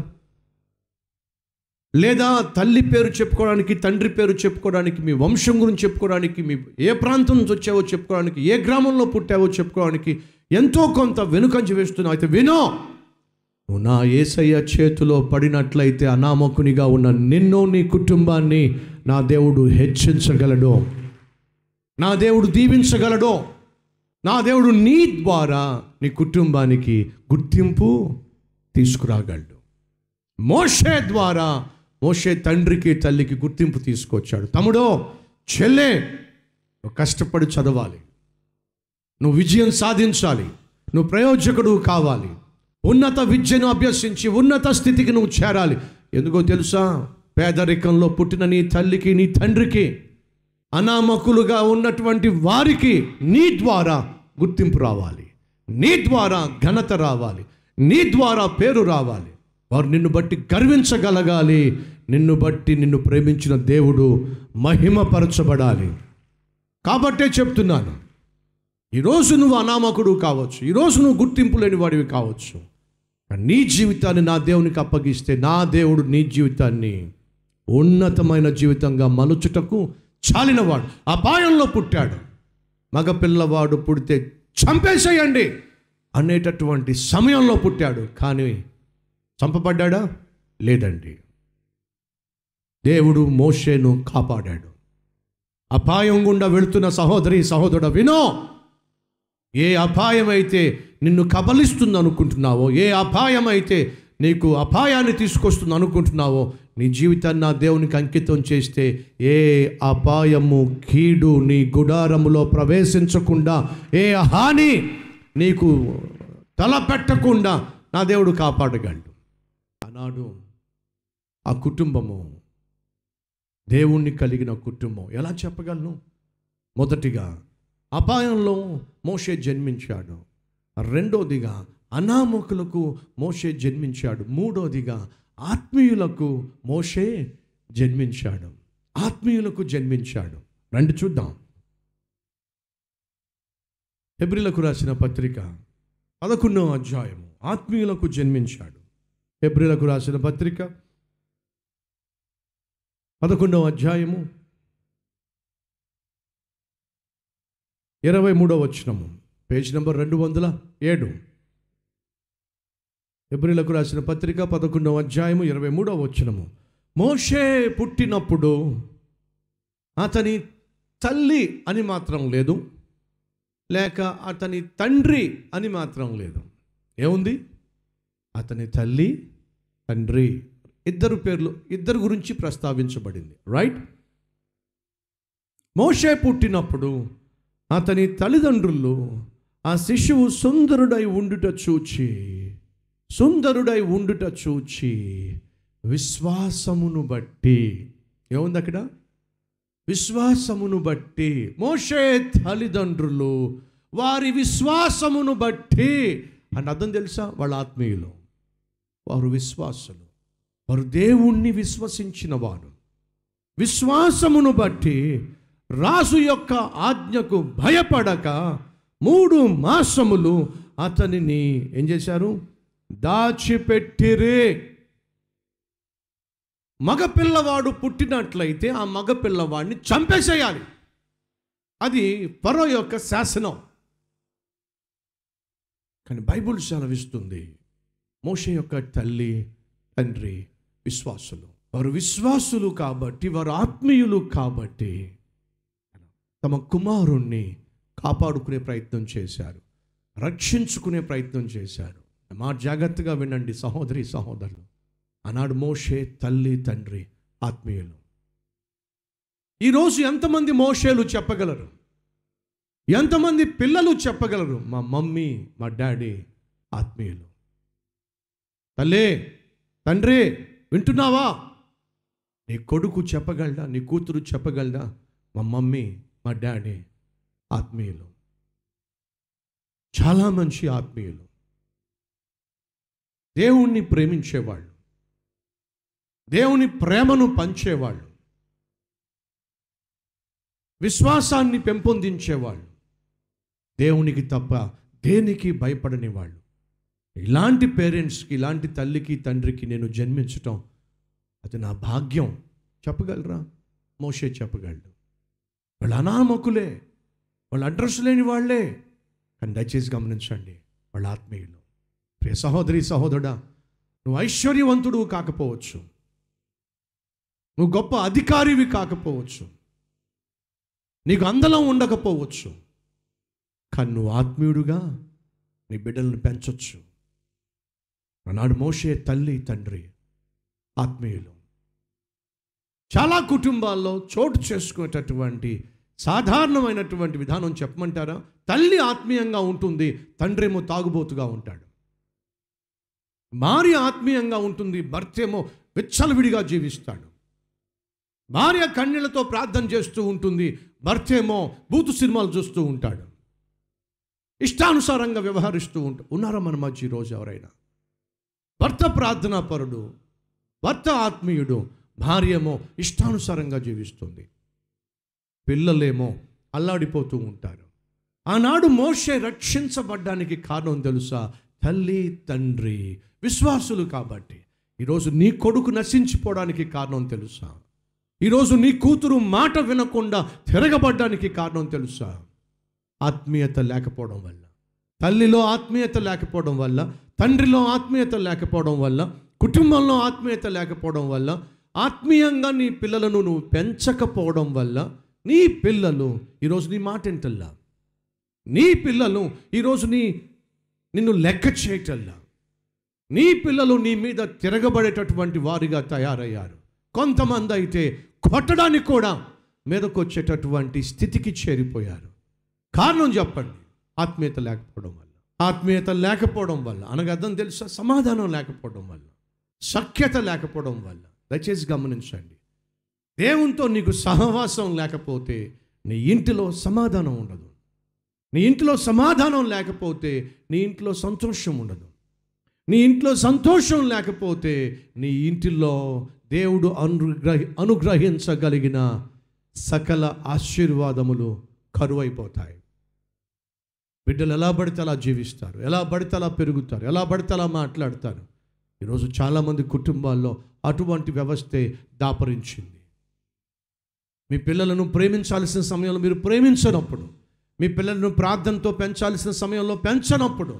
లేదా తల్లి పేరు చెప్పుకోవడానికి తండ్రి పేరు చెప్పుకోవడానికి మీ వంశం గురించి చెప్పుకోవడానికి మీ ఏ ప్రాంతం నుంచి వచ్చావో చెప్పుకోవడానికి ఏ గ్రామంలో పుట్టావో చెప్పుకోవడానికి ఎంతో కొంత వెనుకంజ వేస్తున్నావు అయితే వినో నువ్వు నా ఏసయ్య చేతిలో పడినట్లయితే అనామకునిగా ఉన్న నిన్ను నీ కుటుంబాన్ని నా దేవుడు హెచ్చించగలడు నా దేవుడు దీవించగలడు నా దేవుడు నీ ద్వారా నీ కుటుంబానికి గుర్తింపు తీసుకురాగలడు మోషే ద్వారా మోషే తండ్రికి తల్లికి గుర్తింపు తీసుకొచ్చాడు తమ్ముడో చెల్లె నువ్వు కష్టపడి చదవాలి నువ్వు విజయం సాధించాలి నువ్వు ప్రయోజకుడు కావాలి ఉన్నత విద్యను అభ్యసించి ఉన్నత స్థితికి నువ్వు చేరాలి ఎందుకో తెలుసా పేదరికంలో పుట్టిన నీ తల్లికి నీ తండ్రికి అనామకులుగా ఉన్నటువంటి వారికి నీ ద్వారా గుర్తింపు రావాలి నీ ద్వారా ఘనత రావాలి నీ ద్వారా పేరు రావాలి వారు నిన్ను బట్టి గర్వించగలగాలి నిన్ను బట్టి నిన్ను ప్రేమించిన దేవుడు మహిమపరచబడాలి కాబట్టే చెప్తున్నాను ఈరోజు నువ్వు అనామకుడు కావచ్చు ఈరోజు నువ్వు గుర్తింపు లేని వాడివి కావచ్చు కానీ నీ జీవితాన్ని నా దేవునికి అప్పగిస్తే నా దేవుడు నీ జీవితాన్ని ఉన్నతమైన జీవితంగా మలుచుటకు చాలినవాడు అపాయంలో పుట్టాడు మగ పిల్లవాడు పుడితే చంపేసేయండి అనేటటువంటి సమయంలో పుట్టాడు కానీ చంపబడ్డాడా లేదండి దేవుడు మోషేను కాపాడాడు అపాయం గుండా వెళుతున్న సహోదరి సహోదరుడు వినో ఏ అపాయం అయితే నిన్ను కబలిస్తుంది అనుకుంటున్నావో ఏ అపాయం అయితే నీకు అపాయాన్ని తీసుకొస్తుంది అనుకుంటున్నావో నీ జీవితాన్ని నా దేవునికి అంకితం చేస్తే ఏ అపాయము కీడు నీ గుడారములో ప్రవేశించకుండా ఏ హాని నీకు తలపెట్టకుండా నా దేవుడు కాపాడగలడు ఆనాడు ఆ కుటుంబము దేవుణ్ణి కలిగిన కుటుంబం ఎలా చెప్పగలను మొదటిగా అపాయంలో మోషే జన్మించాడు రెండోదిగా అనామకులకు మోషే జన్మించాడు మూడోదిగా ఆత్మీయులకు మోషే జన్మించాడు ఆత్మీయులకు జన్మించాడు రండి చూద్దాం హెబ్రిలకు రాసిన పత్రిక పదకొండవ అధ్యాయము ఆత్మీయులకు జన్మించాడు హెబ్రిలకు రాసిన పత్రిక పదకొండవ అధ్యాయము ఇరవై మూడవ వచనము పేజ్ నెంబర్ రెండు వందల ఏడు ఎబ్రిలకు రాసిన పత్రిక పదకొండవ అధ్యాయము ఇరవై మూడవ వచనము మోషే పుట్టినప్పుడు అతని తల్లి అని మాత్రం లేదు లేక అతని తండ్రి అని మాత్రం లేదు ఏముంది అతని తల్లి తండ్రి ఇద్దరు పేర్లు ఇద్దరు గురించి ప్రస్తావించబడింది రైట్ మోషే పుట్టినప్పుడు అతని తల్లిదండ్రులు ఆ శిశువు సుందరుడై ఉండుట చూచి సుందరుడై ఉండుట చూచి విశ్వాసమును బట్టి ఏముంది అక్కడ విశ్వాసమును బట్టి మోషే తల్లిదండ్రులు వారి విశ్వాసమును బట్టి అని అర్థం తెలుసా వాళ్ళ ఆత్మీయులు వారు విశ్వాసులు వారు దేవుణ్ణి విశ్వసించిన వారు విశ్వాసమును బట్టి రాజు యొక్క ఆజ్ఞకు భయపడక మూడు మాసములు అతనిని ఏం చేశారు దాచిపెట్టిరే మగ పిల్లవాడు పుట్టినట్లయితే ఆ మగ పిల్లవాడిని చంపేసేయాలి అది పరో యొక్క శాసనం కానీ బైబుల్ సెలవిస్తుంది మోషే యొక్క తల్లి తండ్రి విశ్వాసులు వారు విశ్వాసులు కాబట్టి వారు ఆత్మీయులు కాబట్టి తమ కుమారుణ్ణి కాపాడుకునే ప్రయత్నం చేశారు రక్షించుకునే ప్రయత్నం చేశారు మా జాగ్రత్తగా వినండి సహోదరి సహోదరులు ఆనాడు మోషే తల్లి తండ్రి ఆత్మీయులు ఈరోజు ఎంతమంది మోషేలు చెప్పగలరు ఎంతమంది పిల్లలు చెప్పగలరు మా మమ్మీ మా డాడీ ఆత్మీయులు తల్లే తండ్రి వింటున్నావా నీ కొడుకు చెప్పగలడా నీ కూతురు చెప్పగలదా మా మమ్మీ మా డాడీ ఆత్మీయులు చాలా మంచి ఆత్మీయులు దేవుణ్ణి ప్రేమించేవాళ్ళు దేవుని ప్రేమను పంచేవాళ్ళు విశ్వాసాన్ని పెంపొందించేవాళ్ళు దేవునికి తప్ప దేనికి భయపడని వాళ్ళు ఇలాంటి పేరెంట్స్కి ఇలాంటి తల్లికి తండ్రికి నేను జన్మించటం అది నా భాగ్యం చెప్పగలరా మోషే చెప్పగలడు వాళ్ళు అనామకులే వాళ్ళ అడ్రస్ లేని వాళ్ళే కానీ దయచేసి గమనించండి వాళ్ళ ఆత్మీయులు ప్రియ సహోదరి సహోదరుడా నువ్వు ఐశ్వర్యవంతుడు కాకపోవచ్చు నువ్వు గొప్ప అధికారివి కాకపోవచ్చు నీకు అందలం ఉండకపోవచ్చు కానీ నువ్వు ఆత్మీయుడుగా నీ బిడ్డలను పెంచొచ్చు ఆనాడు మోషే తల్లి తండ్రి ఆత్మీయులు చాలా కుటుంబాల్లో చోటు చేసుకునేటటువంటి సాధారణమైనటువంటి విధానం చెప్పమంటారా తల్లి ఆత్మీయంగా ఉంటుంది తండ్రి ఏమో తాగుబోతుగా ఉంటాడు భార్య ఆత్మీయంగా ఉంటుంది భర్త ఏమో విచ్చలవిడిగా జీవిస్తాడు భార్య కన్నీళ్లతో ప్రార్థన చేస్తూ ఉంటుంది భర్త ఏమో బూతు సినిమాలు చూస్తూ ఉంటాడు ఇష్టానుసారంగా వ్యవహరిస్తూ ఉంటాడు ఉన్నారా మన మధ్య ఈరోజు ఎవరైనా భర్త ప్రార్థనా పరుడు భర్త ఆత్మీయుడు భార్య ఏమో ఇష్టానుసారంగా జీవిస్తుంది పిల్లలేమో అల్లాడిపోతూ ఉంటారు ఆనాడు మోషే రక్షించబడ్డానికి కారణం తెలుసా తల్లి తండ్రి విశ్వాసులు కాబట్టి ఈరోజు నీ కొడుకు నశించిపోవడానికి కారణం తెలుసా ఈరోజు నీ కూతురు మాట వినకుండా తిరగబడ్డానికి కారణం తెలుసా ఆత్మీయత లేకపోవడం వల్ల తల్లిలో ఆత్మీయత లేకపోవడం వల్ల తండ్రిలో ఆత్మీయత లేకపోవడం వల్ల కుటుంబంలో ఆత్మీయత లేకపోవడం వల్ల ఆత్మీయంగా నీ పిల్లలను నువ్వు పెంచకపోవడం వల్ల నీ పిల్లలు ఈరోజు నీ మాట వింటల్లా నీ పిల్లలు ఈరోజు నీ నిన్ను లెక్క చేయటల్లా నీ పిల్లలు నీ మీద తిరగబడేటటువంటి వారిగా తయారయ్యారు కొంతమంది అయితే కొట్టడానికి కూడా మీదకొచ్చేటటువంటి స్థితికి చేరిపోయారు కారణం చెప్పండి ఆత్మీయత లేకపోవడం వల్ల ఆత్మీయత లేకపోవడం వల్ల అనగా అర్థం తెలుసా సమాధానం లేకపోవడం వల్ల సఖ్యత లేకపోవడం వల్ల దయచేసి గమనించండి దేవునితో నీకు సహవాసం లేకపోతే నీ ఇంటిలో సమాధానం ఉండదు నీ ఇంట్లో సమాధానం లేకపోతే నీ ఇంట్లో సంతోషం ఉండదు నీ ఇంట్లో సంతోషం లేకపోతే నీ ఇంటిలో దేవుడు అనుగ్రహి అనుగ్రహించగలిగిన సకల ఆశీర్వాదములు కరువైపోతాయి బిడ్డలు ఎలా పడితే అలా జీవిస్తారు ఎలా పడితే అలా పెరుగుతారు ఎలా పడితే అలా మాట్లాడతారు ఈరోజు చాలామంది కుటుంబాల్లో అటువంటి వ్యవస్థే దాపరించింది మీ పిల్లలను ప్రేమించాల్సిన సమయంలో మీరు ప్రేమించనప్పుడు మీ పిల్లలను ప్రార్థనతో పెంచాల్సిన సమయంలో పెంచనప్పుడు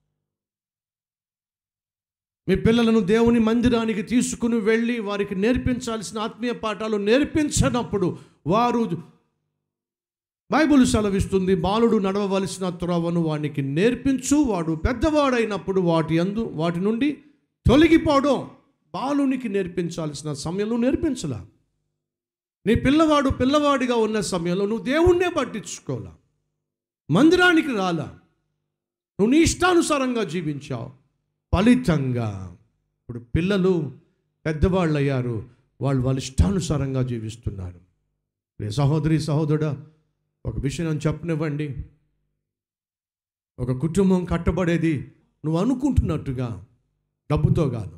మీ పిల్లలను దేవుని మందిరానికి తీసుకుని వెళ్ళి వారికి నేర్పించాల్సిన ఆత్మీయ పాఠాలు నేర్పించనప్పుడు వారు బైబుల్ సెలవిస్తుంది బాలుడు నడవవలసిన త్రోవను వానికి నేర్పించు వాడు పెద్దవాడైనప్పుడు వాటి అందు వాటి నుండి తొలగిపోవడం బాలునికి నేర్పించాల్సిన సమయంలో నేర్పించలా నీ పిల్లవాడు పిల్లవాడిగా ఉన్న సమయంలో నువ్వు దేవుణ్ణే పట్టించుకోవాలా మందిరానికి రాలా నువ్వు నీ ఇష్టానుసారంగా జీవించావు ఫలితంగా ఇప్పుడు పిల్లలు పెద్దవాళ్ళు అయ్యారు వాళ్ళు వాళ్ళ ఇష్టానుసారంగా జీవిస్తున్నారు రే సహోదరి సహోదరుడా ఒక విషయం నేను చెప్పనివ్వండి ఒక కుటుంబం కట్టబడేది నువ్వు అనుకుంటున్నట్టుగా డబ్బుతో కాదు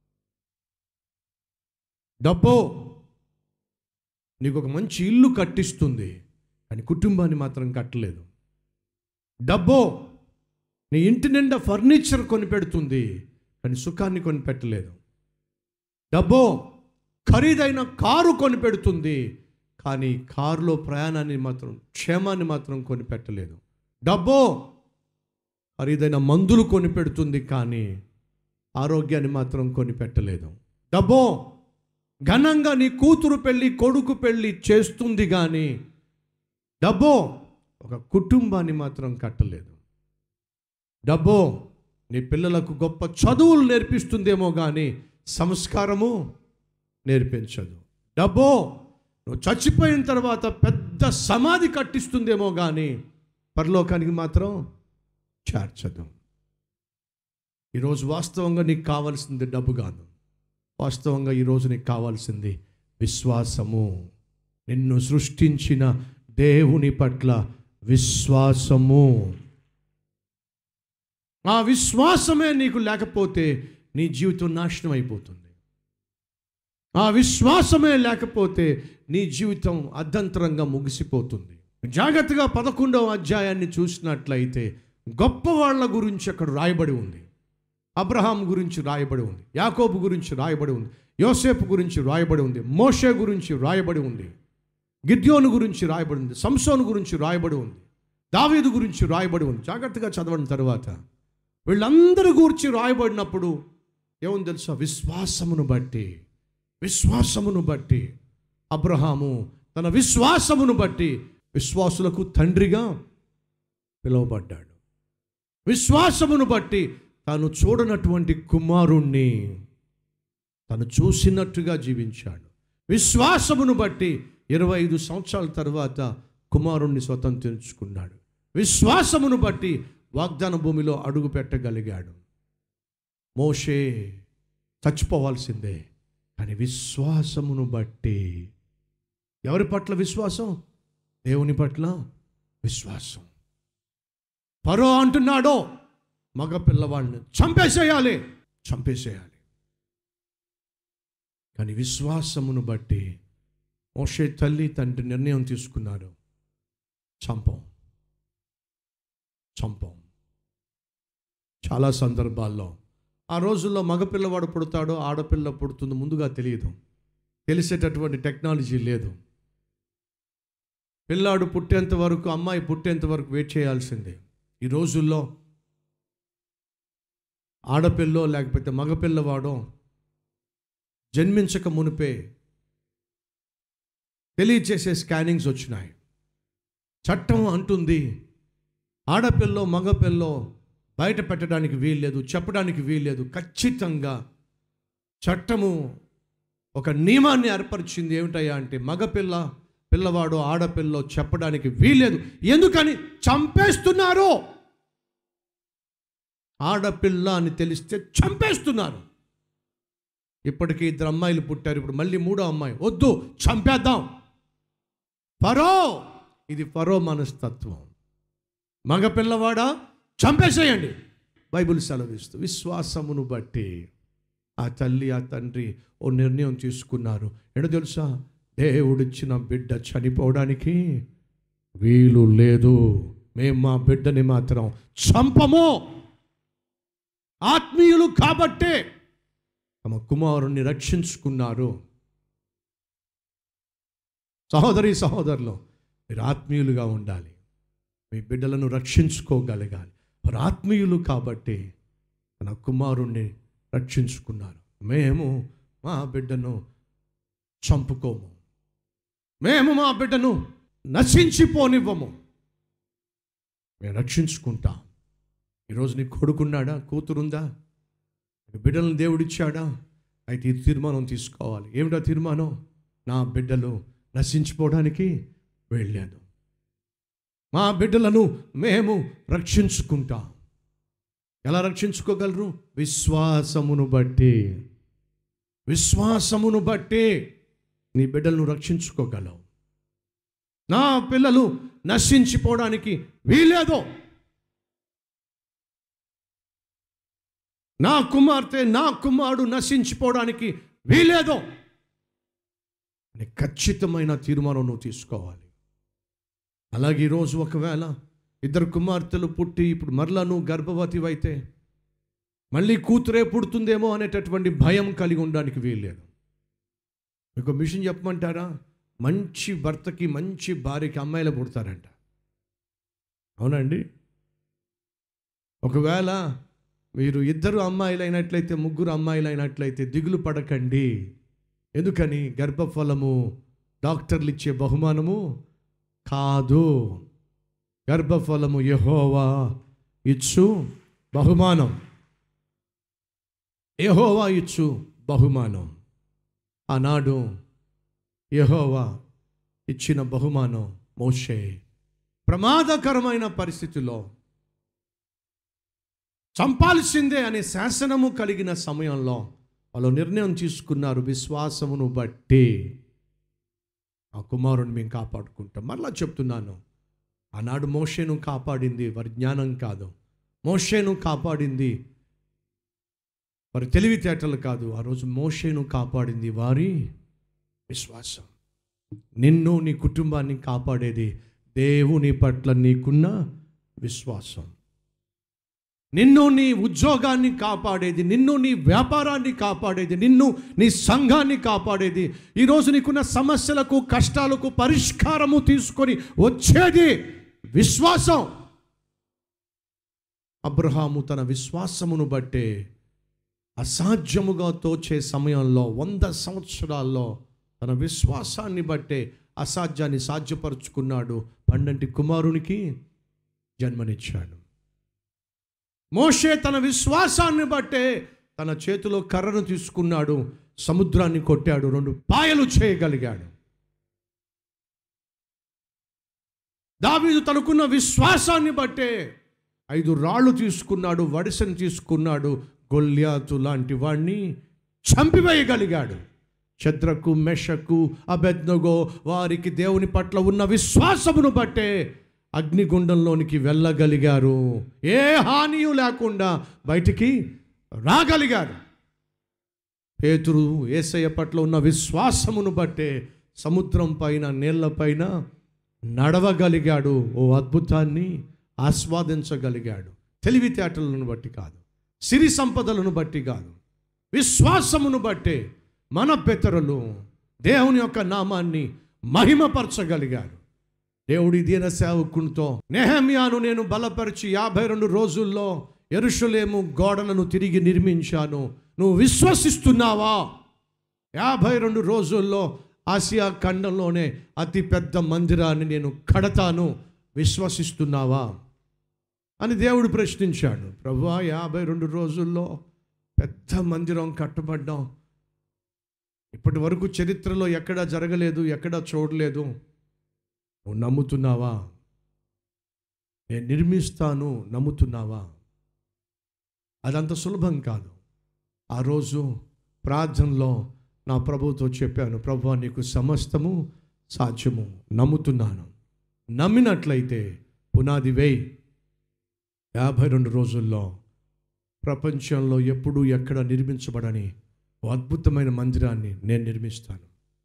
డబ్బు నీకు ఒక మంచి ఇల్లు కట్టిస్తుంది కానీ కుటుంబాన్ని మాత్రం కట్టలేదు డబ్బు నీ ఇంటి నిండా ఫర్నిచర్ కొనిపెడుతుంది కానీ సుఖాన్ని కొనిపెట్టలేదు డబ్బు ఖరీదైన కారు కొనిపెడుతుంది కానీ కారులో ప్రయాణాన్ని మాత్రం క్షేమాన్ని మాత్రం కొనిపెట్టలేదు డబ్బు ఖరీదైన మందులు కొనిపెడుతుంది కానీ ఆరోగ్యాన్ని మాత్రం కొనిపెట్టలేదు డబ్బు ఘనంగా నీ కూతురు పెళ్ళి కొడుకు పెళ్ళి చేస్తుంది కానీ డబ్బు ఒక కుటుంబాన్ని మాత్రం కట్టలేదు డబ్బు నీ పిల్లలకు గొప్ప చదువులు నేర్పిస్తుందేమో కానీ సంస్కారము నేర్పించదు డబ్బు నువ్వు చచ్చిపోయిన తర్వాత పెద్ద సమాధి కట్టిస్తుందేమో కానీ పరలోకానికి మాత్రం చేర్చదు ఈరోజు వాస్తవంగా నీకు కావాల్సింది డబ్బు కాదు వాస్తవంగా ఈరోజు నీకు కావాల్సింది విశ్వాసము నిన్ను సృష్టించిన దేవుని పట్ల విశ్వాసము ఆ విశ్వాసమే నీకు లేకపోతే నీ జీవితం నాశనం అయిపోతుంది ఆ విశ్వాసమే లేకపోతే నీ జీవితం అర్ధంతరంగా ముగిసిపోతుంది జాగ్రత్తగా పదకొండవ అధ్యాయాన్ని చూసినట్లయితే గొప్ప వాళ్ళ గురించి అక్కడ రాయబడి ఉంది అబ్రహాం గురించి రాయబడి ఉంది యాకోబు గురించి రాయబడి ఉంది యోసేపు గురించి రాయబడి ఉంది మోషే గురించి రాయబడి ఉంది గిద్యోను గురించి రాయబడి ఉంది సంసోను గురించి రాయబడి ఉంది దావీదు గురించి రాయబడి ఉంది జాగ్రత్తగా చదవడం తర్వాత వీళ్ళందరి గురించి రాయబడినప్పుడు ఏముంది తెలుసా విశ్వాసమును బట్టి విశ్వాసమును బట్టి అబ్రహాము తన విశ్వాసమును బట్టి విశ్వాసులకు తండ్రిగా పిలువబడ్డాడు విశ్వాసమును బట్టి తాను చూడనటువంటి కుమారుణ్ణి తను చూసినట్టుగా జీవించాడు విశ్వాసమును బట్టి ఇరవై ఐదు సంవత్సరాల తర్వాత కుమారుణ్ణి స్వతంత్రించుకున్నాడు విశ్వాసమును బట్టి వాగ్దాన భూమిలో అడుగు పెట్టగలిగాడు మోషే చచ్చిపోవాల్సిందే కానీ విశ్వాసమును బట్టి ఎవరి పట్ల విశ్వాసం దేవుని పట్ల విశ్వాసం పరో అంటున్నాడో మగ పిల్లవాడిని చంపేసేయాలి చంపేసేయాలి కానీ విశ్వాసమును బట్టి మోషే తల్లి తండ్రి నిర్ణయం తీసుకున్నారు చంపం చంపం చాలా సందర్భాల్లో ఆ రోజుల్లో మగపిల్లవాడు పుడతాడో ఆడపిల్ల పుడుతుందో ముందుగా తెలియదు తెలిసేటటువంటి టెక్నాలజీ లేదు పిల్లాడు పుట్టేంత వరకు అమ్మాయి పుట్టేంత వరకు వెయిట్ చేయాల్సిందే ఈ రోజుల్లో ఆడపిల్లో లేకపోతే మగపిల్లవాడో జన్మించక మునిపే తెలియచేసే స్కానింగ్స్ వచ్చినాయి చట్టం అంటుంది ఆడపిల్లో మగపిల్లో బయట పెట్టడానికి వీల్లేదు చెప్పడానికి వీల్లేదు ఖచ్చితంగా చట్టము ఒక నియమాన్ని ఏర్పరిచింది ఏమిటయ్యా అంటే మగపిల్ల పిల్లవాడు ఆడపిల్ల చెప్పడానికి వీల్లేదు ఎందుకని చంపేస్తున్నారు ఆడపిల్ల అని తెలిస్తే చంపేస్తున్నారు ఇప్పటికీ ఇద్దరు అమ్మాయిలు పుట్టారు ఇప్పుడు మళ్ళీ మూడో అమ్మాయి వద్దు చంపేద్దాం ఫరో ఇది ఫరో మనస్తత్వం మగ పిల్లవాడా చంపేసేయండి బైబిల్ సెలవిస్తూ విశ్వాసమును బట్టి ఆ తల్లి ఆ తండ్రి ఓ నిర్ణయం తీసుకున్నారు ఎడ తెలుసా దేవుడిచ్చిన బిడ్డ చనిపోవడానికి వీలు లేదు మేము మా బిడ్డని మాత్రం చంపము ఆత్మీయులు కాబట్టే తమ కుమారుణ్ణి రక్షించుకున్నారు సహోదరి సహోదరులు మీరు ఆత్మీయులుగా ఉండాలి మీ బిడ్డలను రక్షించుకోగలగాలి వారు ఆత్మీయులు కాబట్టి తన కుమారుణ్ణి రక్షించుకున్నారు మేము మా బిడ్డను చంపుకోము మేము మా బిడ్డను నశించిపోనివ్వము మేము రక్షించుకుంటాం ఈరోజు నీ కొడుకున్నాడా కూతురుందా నీకు బిడ్డలను దేవుడిచ్చాడా అయితే ఈ తీర్మానం తీసుకోవాలి ఏమిటా తీర్మానం నా బిడ్డలు నశించిపోవడానికి వెళ్ళాను మా బిడ్డలను మేము రక్షించుకుంటాం ఎలా రక్షించుకోగలరు విశ్వాసమును బట్టి విశ్వాసమును బట్టి నీ బిడ్డలను రక్షించుకోగలవు నా పిల్లలు నశించిపోవడానికి వీలేదు నా కుమార్తె నా కుమారుడు నశించిపోవడానికి వీలేదు అని ఖచ్చితమైన తీర్మానం నువ్వు తీసుకోవాలి అలాగే ఈరోజు ఒకవేళ ఇద్దరు కుమార్తెలు పుట్టి ఇప్పుడు మరలా నువ్వు గర్భవతి అయితే మళ్ళీ కూతురే పుడుతుందేమో అనేటటువంటి భయం కలిగి ఉండడానికి వీల్లేదు మీకు మిషన్ చెప్పమంటారా మంచి భర్తకి మంచి భార్యకి అమ్మాయిలు పుడతారంట అవునండి ఒకవేళ మీరు ఇద్దరు అమ్మాయిలు అయినట్లయితే ముగ్గురు అమ్మాయిలు అయినట్లయితే దిగులు పడకండి ఎందుకని గర్భఫలము డాక్టర్లు ఇచ్చే బహుమానము కాదు గర్భఫలము యహోవా ఇచ్చు బహుమానం యహోవా ఇచ్చు బహుమానం ఆనాడు యహోవా ఇచ్చిన బహుమానం మోషే ప్రమాదకరమైన పరిస్థితిలో చంపాల్సిందే అనే శాసనము కలిగిన సమయంలో వాళ్ళు నిర్ణయం తీసుకున్నారు విశ్వాసమును బట్టి ఆ కుమారుని మేము కాపాడుకుంటాం మరలా చెప్తున్నాను ఆనాడు మోషేను కాపాడింది వారి జ్ఞానం కాదు మోషేను కాపాడింది వారి తెలివితేటలు కాదు ఆ రోజు మోషేను కాపాడింది వారి విశ్వాసం నిన్ను నీ కుటుంబాన్ని కాపాడేది దేవుని పట్ల నీకున్న విశ్వాసం నిన్ను నీ ఉద్యోగాన్ని కాపాడేది నిన్ను నీ వ్యాపారాన్ని కాపాడేది నిన్ను నీ సంఘాన్ని కాపాడేది ఈరోజు నీకున్న సమస్యలకు కష్టాలకు పరిష్కారము తీసుకొని వచ్చేది విశ్వాసం అబ్రహాము తన విశ్వాసమును బట్టే అసాధ్యముగా తోచే సమయంలో వంద సంవత్సరాల్లో తన విశ్వాసాన్ని బట్టే అసాధ్యాన్ని సాధ్యపరుచుకున్నాడు పండంటి కుమారునికి జన్మనిచ్చాడు మోషే తన విశ్వాసాన్ని బట్టే తన చేతిలో కర్రను తీసుకున్నాడు సముద్రాన్ని కొట్టాడు రెండు పాయలు చేయగలిగాడు దావీదు తనకున్న విశ్వాసాన్ని బట్టే ఐదు రాళ్ళు తీసుకున్నాడు వడిసెను తీసుకున్నాడు గొల్యాతు లాంటి వాణ్ణి చంపివేయగలిగాడు చద్రకు మెషకు అబెద్నగో వారికి దేవుని పట్ల ఉన్న విశ్వాసమును బట్టే అగ్నిగుండంలోనికి వెళ్ళగలిగారు ఏ హానియు లేకుండా బయటికి రాగలిగారు పేతురు ఏసయ్య పట్ల ఉన్న విశ్వాసమును బట్టే సముద్రం పైన నీళ్లపైన నడవగలిగాడు ఓ అద్భుతాన్ని ఆస్వాదించగలిగాడు తెలివితేటలను బట్టి కాదు సిరి సంపదలను బట్టి కాదు విశ్వాసమును బట్టే మన పితరులు దేవుని యొక్క నామాన్ని మహిమపరచగలిగారు దేవుడి దీన సేవకునితో నెహమ్యాను నేను బలపరిచి యాభై రెండు రోజుల్లో ఎరుషలేము గోడలను తిరిగి నిర్మించాను నువ్వు విశ్వసిస్తున్నావా యాభై రెండు రోజుల్లో ఆసియా ఖండంలోనే అతి పెద్ద మందిరాన్ని నేను కడతాను విశ్వసిస్తున్నావా అని దేవుడు ప్రశ్నించాడు ప్రభువా యాభై రెండు రోజుల్లో పెద్ద మందిరం కట్టబడ్డాం ఇప్పటి వరకు చరిత్రలో ఎక్కడా జరగలేదు ఎక్కడా చూడలేదు నువ్వు నమ్ముతున్నావా నేను నిర్మిస్తాను నమ్ముతున్నావా అదంత సులభం కాదు ఆ రోజు ప్రార్థనలో నా ప్రభుతో చెప్పాను ప్రభు నీకు సమస్తము సాధ్యము నమ్ముతున్నాను నమ్మినట్లయితే పునాది వేయి యాభై రెండు రోజుల్లో ప్రపంచంలో ఎప్పుడూ ఎక్కడ నిర్మించబడని ఓ అద్భుతమైన మందిరాన్ని నేను నిర్మిస్తాను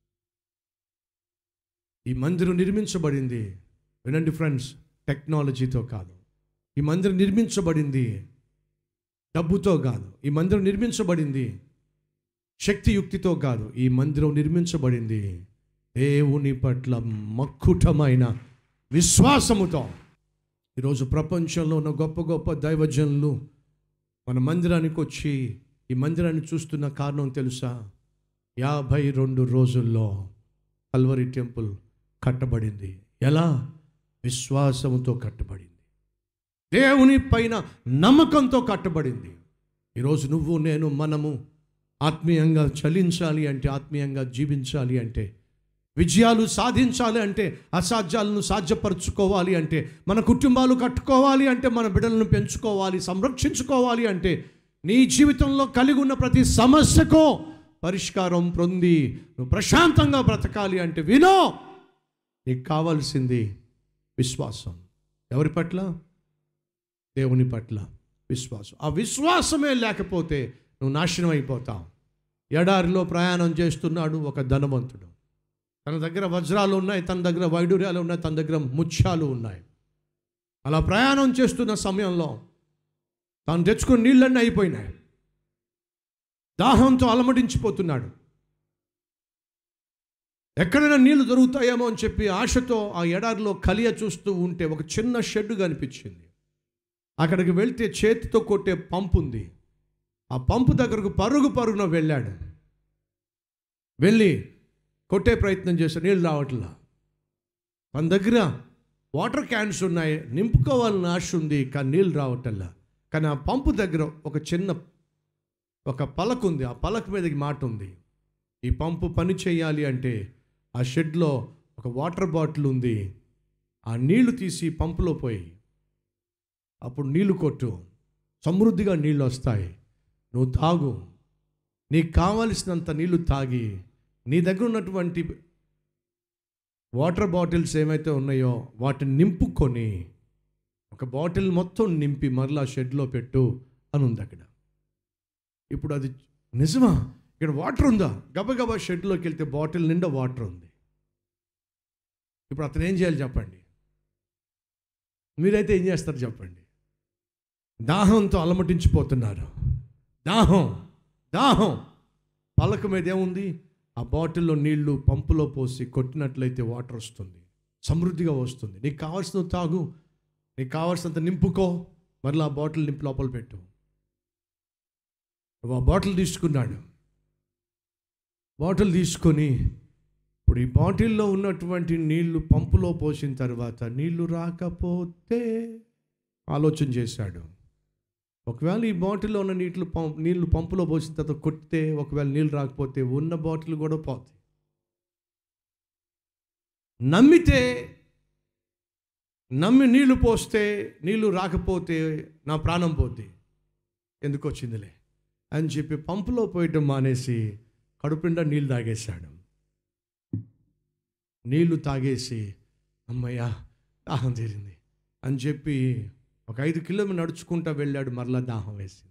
ఈ మందిరం నిర్మించబడింది వినండి ఫ్రెండ్స్ టెక్నాలజీతో కాదు ఈ మందిరం నిర్మించబడింది డబ్బుతో కాదు ఈ మందిరం నిర్మించబడింది శక్తియుక్తితో కాదు ఈ మందిరం నిర్మించబడింది దేవుని పట్ల మక్కుటమైన విశ్వాసముతో ఈరోజు ప్రపంచంలో ఉన్న గొప్ప గొప్ప దైవజనులు మన మందిరానికి వచ్చి ఈ మందిరాన్ని చూస్తున్న కారణం తెలుసా యాభై రెండు రోజుల్లో కల్వరి టెంపుల్ కట్టబడింది ఎలా విశ్వాసముతో కట్టబడింది దేవుని పైన నమ్మకంతో కట్టబడింది ఈరోజు నువ్వు నేను మనము ఆత్మీయంగా చలించాలి అంటే ఆత్మీయంగా జీవించాలి అంటే విజయాలు సాధించాలి అంటే అసాధ్యాలను సాధ్యపరచుకోవాలి అంటే మన కుటుంబాలు కట్టుకోవాలి అంటే మన బిడ్డలను పెంచుకోవాలి సంరక్షించుకోవాలి అంటే నీ జీవితంలో కలిగి ఉన్న ప్రతి సమస్యకు పరిష్కారం పొంది నువ్వు ప్రశాంతంగా బ్రతకాలి అంటే వినో నీకు కావాల్సింది విశ్వాసం ఎవరి పట్ల దేవుని పట్ల విశ్వాసం ఆ విశ్వాసమే లేకపోతే నువ్వు నాశనం అయిపోతావు ఎడారిలో ప్రయాణం చేస్తున్నాడు ఒక ధనవంతుడు తన దగ్గర వజ్రాలు ఉన్నాయి తన దగ్గర వైడూర్యాలు ఉన్నాయి తన దగ్గర ముత్యాలు ఉన్నాయి అలా ప్రయాణం చేస్తున్న సమయంలో తాను తెచ్చుకున్న నీళ్ళన్నీ అయిపోయినాయి దాహంతో అలమటించిపోతున్నాడు ఎక్కడైనా నీళ్లు దొరుకుతాయేమో అని చెప్పి ఆశతో ఆ ఎడారిలో కలియ చూస్తూ ఉంటే ఒక చిన్న షెడ్ కనిపించింది అక్కడికి వెళ్తే చేతితో కొట్టే పంపు ఉంది ఆ పంపు దగ్గరకు పరుగు పరుగున వెళ్ళాడు వెళ్ళి కొట్టే ప్రయత్నం చేశాడు నీళ్ళు రావట్లా మన దగ్గర వాటర్ క్యాన్స్ ఉన్నాయి నింపుకోవాలని ఆశ ఉంది కానీ నీళ్ళు రావటల్లా కానీ ఆ పంపు దగ్గర ఒక చిన్న ఒక పలక ఉంది ఆ పలక మీదకి మాట ఉంది ఈ పంపు పని చేయాలి అంటే ఆ షెడ్లో ఒక వాటర్ బాటిల్ ఉంది ఆ నీళ్లు తీసి పంపులో పోయి అప్పుడు నీళ్లు కొట్టు సమృద్ధిగా నీళ్ళు వస్తాయి నువ్వు తాగు నీకు కావలసినంత నీళ్లు తాగి నీ దగ్గర ఉన్నటువంటి వాటర్ బాటిల్స్ ఏమైతే ఉన్నాయో వాటిని నింపుకొని ఒక బాటిల్ మొత్తం నింపి మరలా షెడ్లో పెట్టు అని ఉంది అక్కడ ఇప్పుడు అది నిజమా ఇక్కడ వాటర్ ఉందా గబగబా షెడ్లోకి వెళ్తే బాటిల్ నిండా వాటర్ ఉంది ఇప్పుడు అతను ఏం చేయాలి చెప్పండి మీరైతే ఏం చేస్తారు చెప్పండి దాహంతో అలమటించిపోతున్నారు దాహం దాహం పలక మీద ఏముంది ఆ బాటిల్లో నీళ్లు పంపులో పోసి కొట్టినట్లయితే వాటర్ వస్తుంది సమృద్ధిగా వస్తుంది నీకు కావాల్సిన తాగు నీకు కావాల్సినంత నింపుకో మరలా ఆ బాటిల్ నింపి లోపల పెట్టు నువ్వు ఆ బాటిల్ తీసుకున్నాడు బాటిల్ తీసుకొని ఇప్పుడు ఈ బాటిల్లో ఉన్నటువంటి నీళ్లు పంపులో పోసిన తర్వాత నీళ్లు రాకపోతే ఆలోచన చేశాడు ఒకవేళ ఈ బాటిల్లో ఉన్న నీటిలో పంప్ నీళ్లు పంపులో పోసిన తర్వాత కొట్టితే ఒకవేళ నీళ్ళు రాకపోతే ఉన్న బాటిల్ కూడా పోతాయి నమ్మితే నమ్మి నీళ్లు పోస్తే నీళ్లు రాకపోతే నా ప్రాణం పోద్ది ఎందుకు వచ్చిందిలే అని చెప్పి పంపులో పోయటం మానేసి కడుపుండా నీళ్ళు తాగేశాడు నీళ్లు తాగేసి అమ్మయ్యా దాహం తీరింది అని చెప్పి ఒక ఐదు కిలోమీటర్ నడుచుకుంటా వెళ్ళాడు మరలా దాహం వేసింది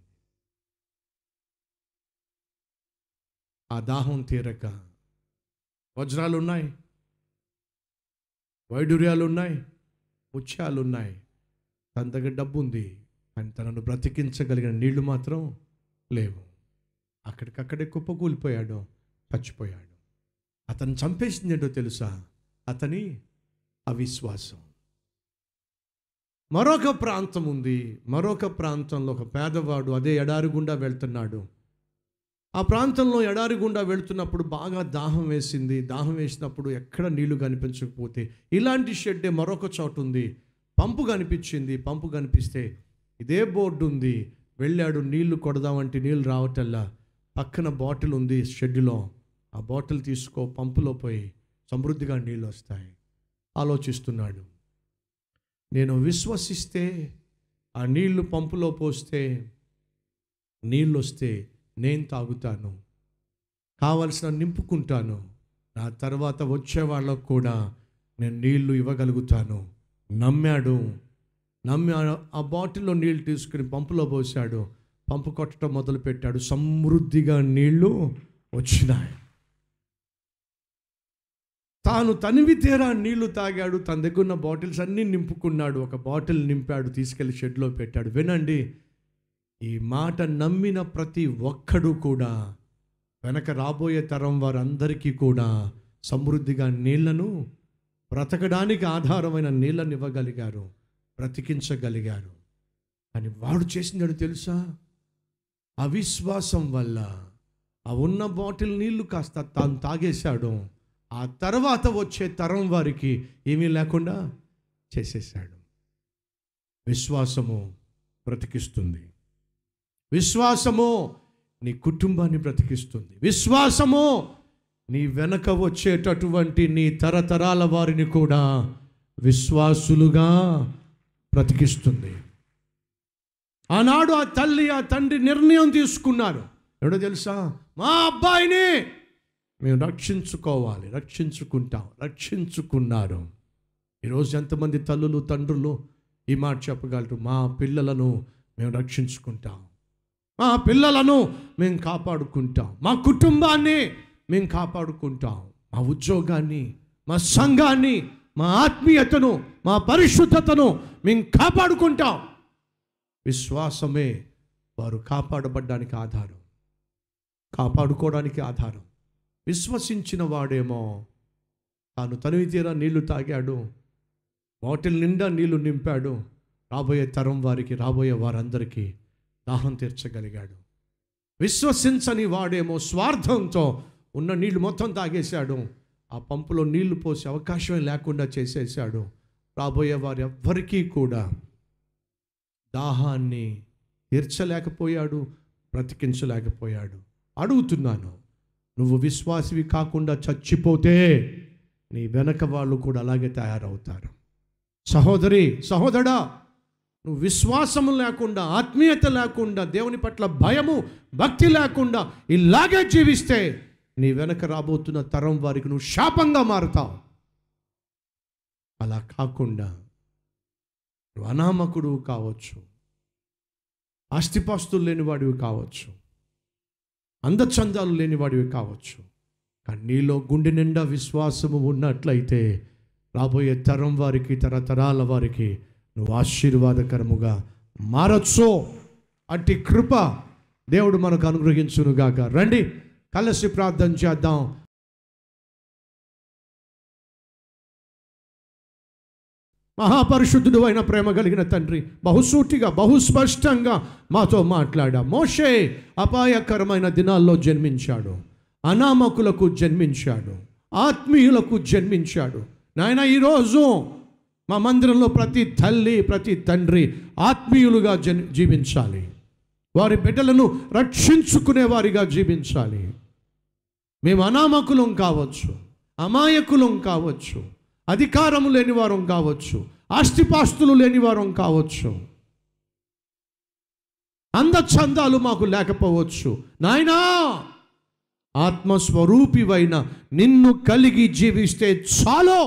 ఆ దాహం తీరక వజ్రాలు ఉన్నాయి వైడూర్యాలు ఉన్నాయి ముత్యాలు ఉన్నాయి తన దగ్గర డబ్బు ఉంది కానీ తనను బ్రతికించగలిగిన నీళ్లు మాత్రం లేవు అక్కడికక్కడే కుప్పకూలిపోయాడు చచ్చిపోయాడు అతను చంపేసింది ఏంటో తెలుసా అతని అవిశ్వాసం మరొక ప్రాంతం ఉంది మరొక ప్రాంతంలో ఒక పేదవాడు అదే ఎడారి గుండా వెళ్తున్నాడు ఆ ప్రాంతంలో ఎడారి గుండా వెళ్తున్నప్పుడు బాగా దాహం వేసింది దాహం వేసినప్పుడు ఎక్కడ నీళ్లు కనిపించకపోతే ఇలాంటి షెడ్డే మరొక చోటు ఉంది పంపు కనిపించింది పంపు కనిపిస్తే ఇదే బోర్డు ఉంది వెళ్ళాడు నీళ్లు కొడదామంటే నీళ్ళు రావటల్లా పక్కన బాటిల్ ఉంది షెడ్డులో ఆ బాటిల్ తీసుకో పంపులో పోయి సమృద్ధిగా నీళ్ళు వస్తాయి ఆలోచిస్తున్నాడు నేను విశ్వసిస్తే ఆ నీళ్లు పంపులో పోస్తే నీళ్ళు వస్తే నేను తాగుతాను కావలసిన నింపుకుంటాను నా తర్వాత వచ్చే వాళ్ళకు కూడా నేను నీళ్లు ఇవ్వగలుగుతాను నమ్మాడు నమ్మి ఆ- ఆ బాటిల్లో నీళ్లు తీసుకుని పంపులో పోసాడు పంపు కొట్టడం మొదలుపెట్టాడు సమృద్ధిగా నీళ్లు వచ్చినాయి తాను తనివి తీరా నీళ్లు తాగాడు తన దగ్గర ఉన్న బాటిల్స్ అన్నీ నింపుకున్నాడు ఒక బాటిల్ నింపాడు తీసుకెళ్లి షెడ్లో పెట్టాడు వినండి ఈ మాట నమ్మిన ప్రతి ఒక్కడు కూడా వెనక రాబోయే తరం వారందరికీ కూడా సమృద్ధిగా నీళ్లను బ్రతకడానికి ఆధారమైన నీళ్ళని ఇవ్వగలిగారు బ్రతికించగలిగారు అని వాడు చేసిందని తెలుసా అవిశ్వాసం వల్ల ఆ ఉన్న బాటిల్ నీళ్లు కాస్త తాను తాగేశాడు ఆ తర్వాత వచ్చే తరం వారికి ఏమీ లేకుండా చేసేసాడు విశ్వాసము బ్రతికిస్తుంది విశ్వాసము నీ కుటుంబాన్ని బ్రతికిస్తుంది విశ్వాసము నీ వెనక వచ్చేటటువంటి నీ తరతరాల వారిని కూడా విశ్వాసులుగా బ్రతికిస్తుంది ఆనాడు ఆ తల్లి ఆ తండ్రి నిర్ణయం తీసుకున్నారు ఎవడో తెలుసా మా అబ్బాయిని మేము రక్షించుకోవాలి రక్షించుకుంటాం రక్షించుకున్నారు ఈరోజు ఎంతమంది తల్లులు తండ్రులు ఈ మాట చెప్పగలరు మా పిల్లలను మేము రక్షించుకుంటాం మా పిల్లలను మేము కాపాడుకుంటాం మా కుటుంబాన్ని మేము కాపాడుకుంటాం మా ఉద్యోగాన్ని మా సంఘాన్ని మా ఆత్మీయతను మా పరిశుద్ధతను మేము కాపాడుకుంటాం విశ్వాసమే వారు కాపాడబడ్డానికి ఆధారం కాపాడుకోవడానికి ఆధారం విశ్వసించిన వాడేమో తాను తనివి తీరా నీళ్లు తాగాడు బాటిల్ నిండా నీళ్లు నింపాడు రాబోయే తరం వారికి రాబోయే వారందరికీ దాహం తీర్చగలిగాడు విశ్వసించని వాడేమో స్వార్థంతో ఉన్న నీళ్లు మొత్తం తాగేశాడు ఆ పంపులో నీళ్లు పోసే అవకాశమే లేకుండా చేసేసాడు రాబోయే వారు ఎవ్వరికీ కూడా దాహాన్ని తీర్చలేకపోయాడు బ్రతికించలేకపోయాడు అడుగుతున్నాను నువ్వు విశ్వాసివి కాకుండా చచ్చిపోతే నీ వెనక వాళ్ళు కూడా అలాగే తయారవుతారు సహోదరి సహోదరా నువ్వు విశ్వాసము లేకుండా ఆత్మీయత లేకుండా దేవుని పట్ల భయము భక్తి లేకుండా ఇలాగే జీవిస్తే నీ వెనక రాబోతున్న తరం వారికి నువ్వు శాపంగా మారుతావు అలా కాకుండా నువ్వు అనామకుడు కావచ్చు ఆస్తిపాస్తులు లేనివాడివి కావచ్చు అందచందాలు లేనివాడివి కావచ్చు కానీ నీలో గుండె నిండా విశ్వాసము ఉన్నట్లయితే రాబోయే తరం వారికి తరతరాల వారికి నువ్వు ఆశీర్వాదకరముగా మారచ్చు అట్టి కృప దేవుడు మనకు అనుగ్రహించునుగాక రండి కలిసి ప్రార్థన చేద్దాం మహాపరిశుద్ధుడు అయిన ప్రేమ కలిగిన తండ్రి బహుసూటిగా బహుస్పష్టంగా మాతో మాట్లాడా మోషే అపాయకరమైన దినాల్లో జన్మించాడు అనామకులకు జన్మించాడు ఆత్మీయులకు జన్మించాడు నాయన ఈరోజు మా మందిరంలో ప్రతి తల్లి ప్రతి తండ్రి ఆత్మీయులుగా జన్ జీవించాలి వారి బిడ్డలను రక్షించుకునే వారిగా జీవించాలి మేము అనామకులం కావచ్చు అమాయకులం కావచ్చు అధికారము లేని వారం కావచ్చు ఆస్తిపాస్తులు లేని వారం కావచ్చు అందచందాలు మాకు లేకపోవచ్చు నాయనా ఆత్మస్వరూపివైన నిన్ను కలిగి జీవిస్తే చాలు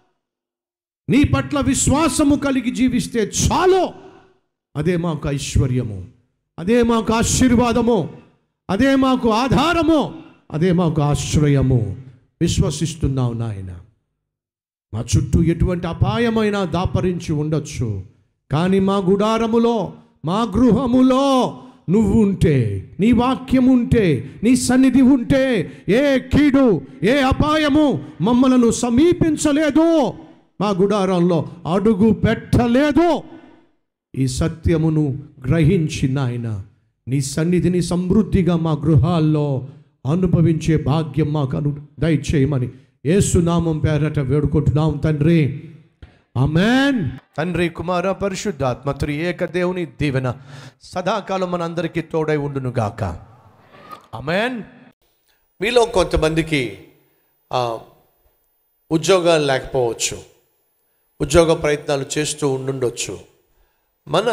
నీ పట్ల విశ్వాసము కలిగి జీవిస్తే చాలు అదే మాకు ఐశ్వర్యము అదే మాకు ఆశీర్వాదము అదే మాకు ఆధారము అదే మాకు ఆశ్రయము విశ్వసిస్తున్నావు నాయన మా చుట్టూ ఎటువంటి అపాయమైన దాపరించి ఉండొచ్చు కానీ మా గుడారములో మా గృహములో నువ్వు ఉంటే నీ వాక్యం ఉంటే నీ సన్నిధి ఉంటే ఏ కీడు ఏ అపాయము మమ్మలను సమీపించలేదు మా గుడారంలో అడుగు పెట్టలేదు ఈ సత్యమును గ్రహించి నాయన నీ సన్నిధిని సమృద్ధిగా మా గృహాల్లో అనుభవించే భాగ్యం మాకు అను దయచేయమని ఏసునామం పేరట వేడుకుంటున్నాం తండ్రి అమెన్ తండ్రి కుమార పరిశుద్ధాత్మ త్రి ఏక దేవుని దీవెన సదాకాలం మనందరికీ తోడై ఉండును గాక అమెన్ మీలో కొంతమందికి ఆ, ఉద్యోగాలు లేకపోవచ్చు ఉద్యోగ ప్రయత్నాలు చేస్తూ ఉండుండొచ్చు మన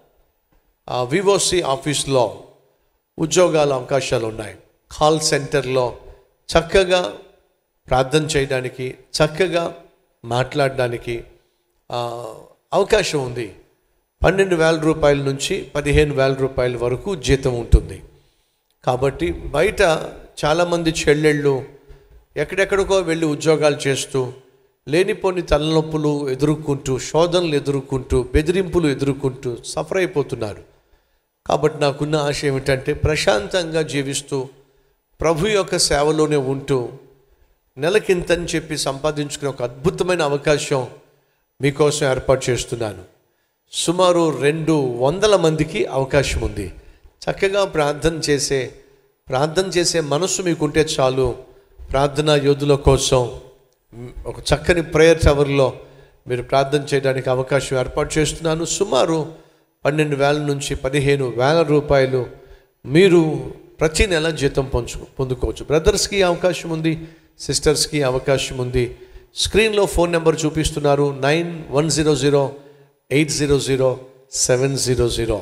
వివోసి ఆఫీస్లో ఉద్యోగాల అవకాశాలు ఉన్నాయి కాల్ సెంటర్లో చక్కగా ప్రార్థన చేయడానికి చక్కగా మాట్లాడడానికి ఆ, అవకాశం ఉంది పన్నెండు వేల రూపాయల నుంచి పదిహేను వేల రూపాయల వరకు జీతం ఉంటుంది కాబట్టి బయట చాలామంది చెల్లెళ్ళు ఎక్కడెక్కడికో వెళ్ళి ఉద్యోగాలు చేస్తూ లేనిపోని తలనొప్పులు ఎదుర్కొంటూ శోధనలు ఎదుర్కొంటూ బెదిరింపులు ఎదుర్కొంటూ సఫర్ అయిపోతున్నారు కాబట్టి నాకున్న ఆశ ఏమిటంటే ప్రశాంతంగా జీవిస్తూ ప్రభు యొక్క సేవలోనే ఉంటూ నెలకింతని చెప్పి సంపాదించుకునే ఒక అద్భుతమైన అవకాశం మీకోసం ఏర్పాటు చేస్తున్నాను సుమారు రెండు వందల మందికి అవకాశం ఉంది చక్కగా ప్రార్థన చేసే ప్రార్థన చేసే మనస్సు మీకుంటే చాలు ప్రార్థనా యోధుల కోసం మ్, ఒక చక్కని ప్రేయర్ టవర్లో మీరు ప్రార్థన చేయడానికి అవకాశం ఏర్పాటు చేస్తున్నాను సుమారు పన్నెండు వేల నుంచి పదిహేను వేల రూపాయలు మీరు ప్రతి నెల జీతం పొంచు పొందుకోవచ్చు బ్రదర్స్కి అవకాశం ఉంది సిస్టర్స్కి అవకాశం ఉంది స్క్రీన్లో ఫోన్ నెంబర్ చూపిస్తున్నారు nine one zero zero eight zero zero seven zero zero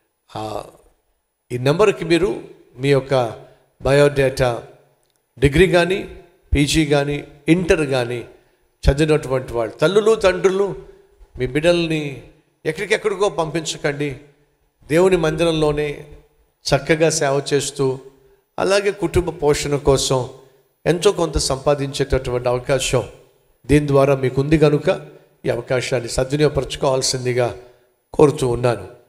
ఈ నెంబర్కి మీరు మీ యొక్క బయోడేటా డిగ్రీ కానీ పీజీ కానీ ఇంటర్ కానీ చదివినటువంటి వాళ్ళు తల్లులు తండ్రులు మీ బిడ్డల్ని ఎక్కడికెక్కడికో పంపించకండి దేవుని మందిరంలోనే చక్కగా సేవ చేస్తూ అలాగే కుటుంబ పోషణ కోసం ఎంతో కొంత సంపాదించేటటువంటి అవకాశం దీని ద్వారా మీకు ఉంది కనుక ఈ అవకాశాన్ని సద్వినియోగపరచుకోవాల్సిందిగా కోరుతూ ఉన్నాను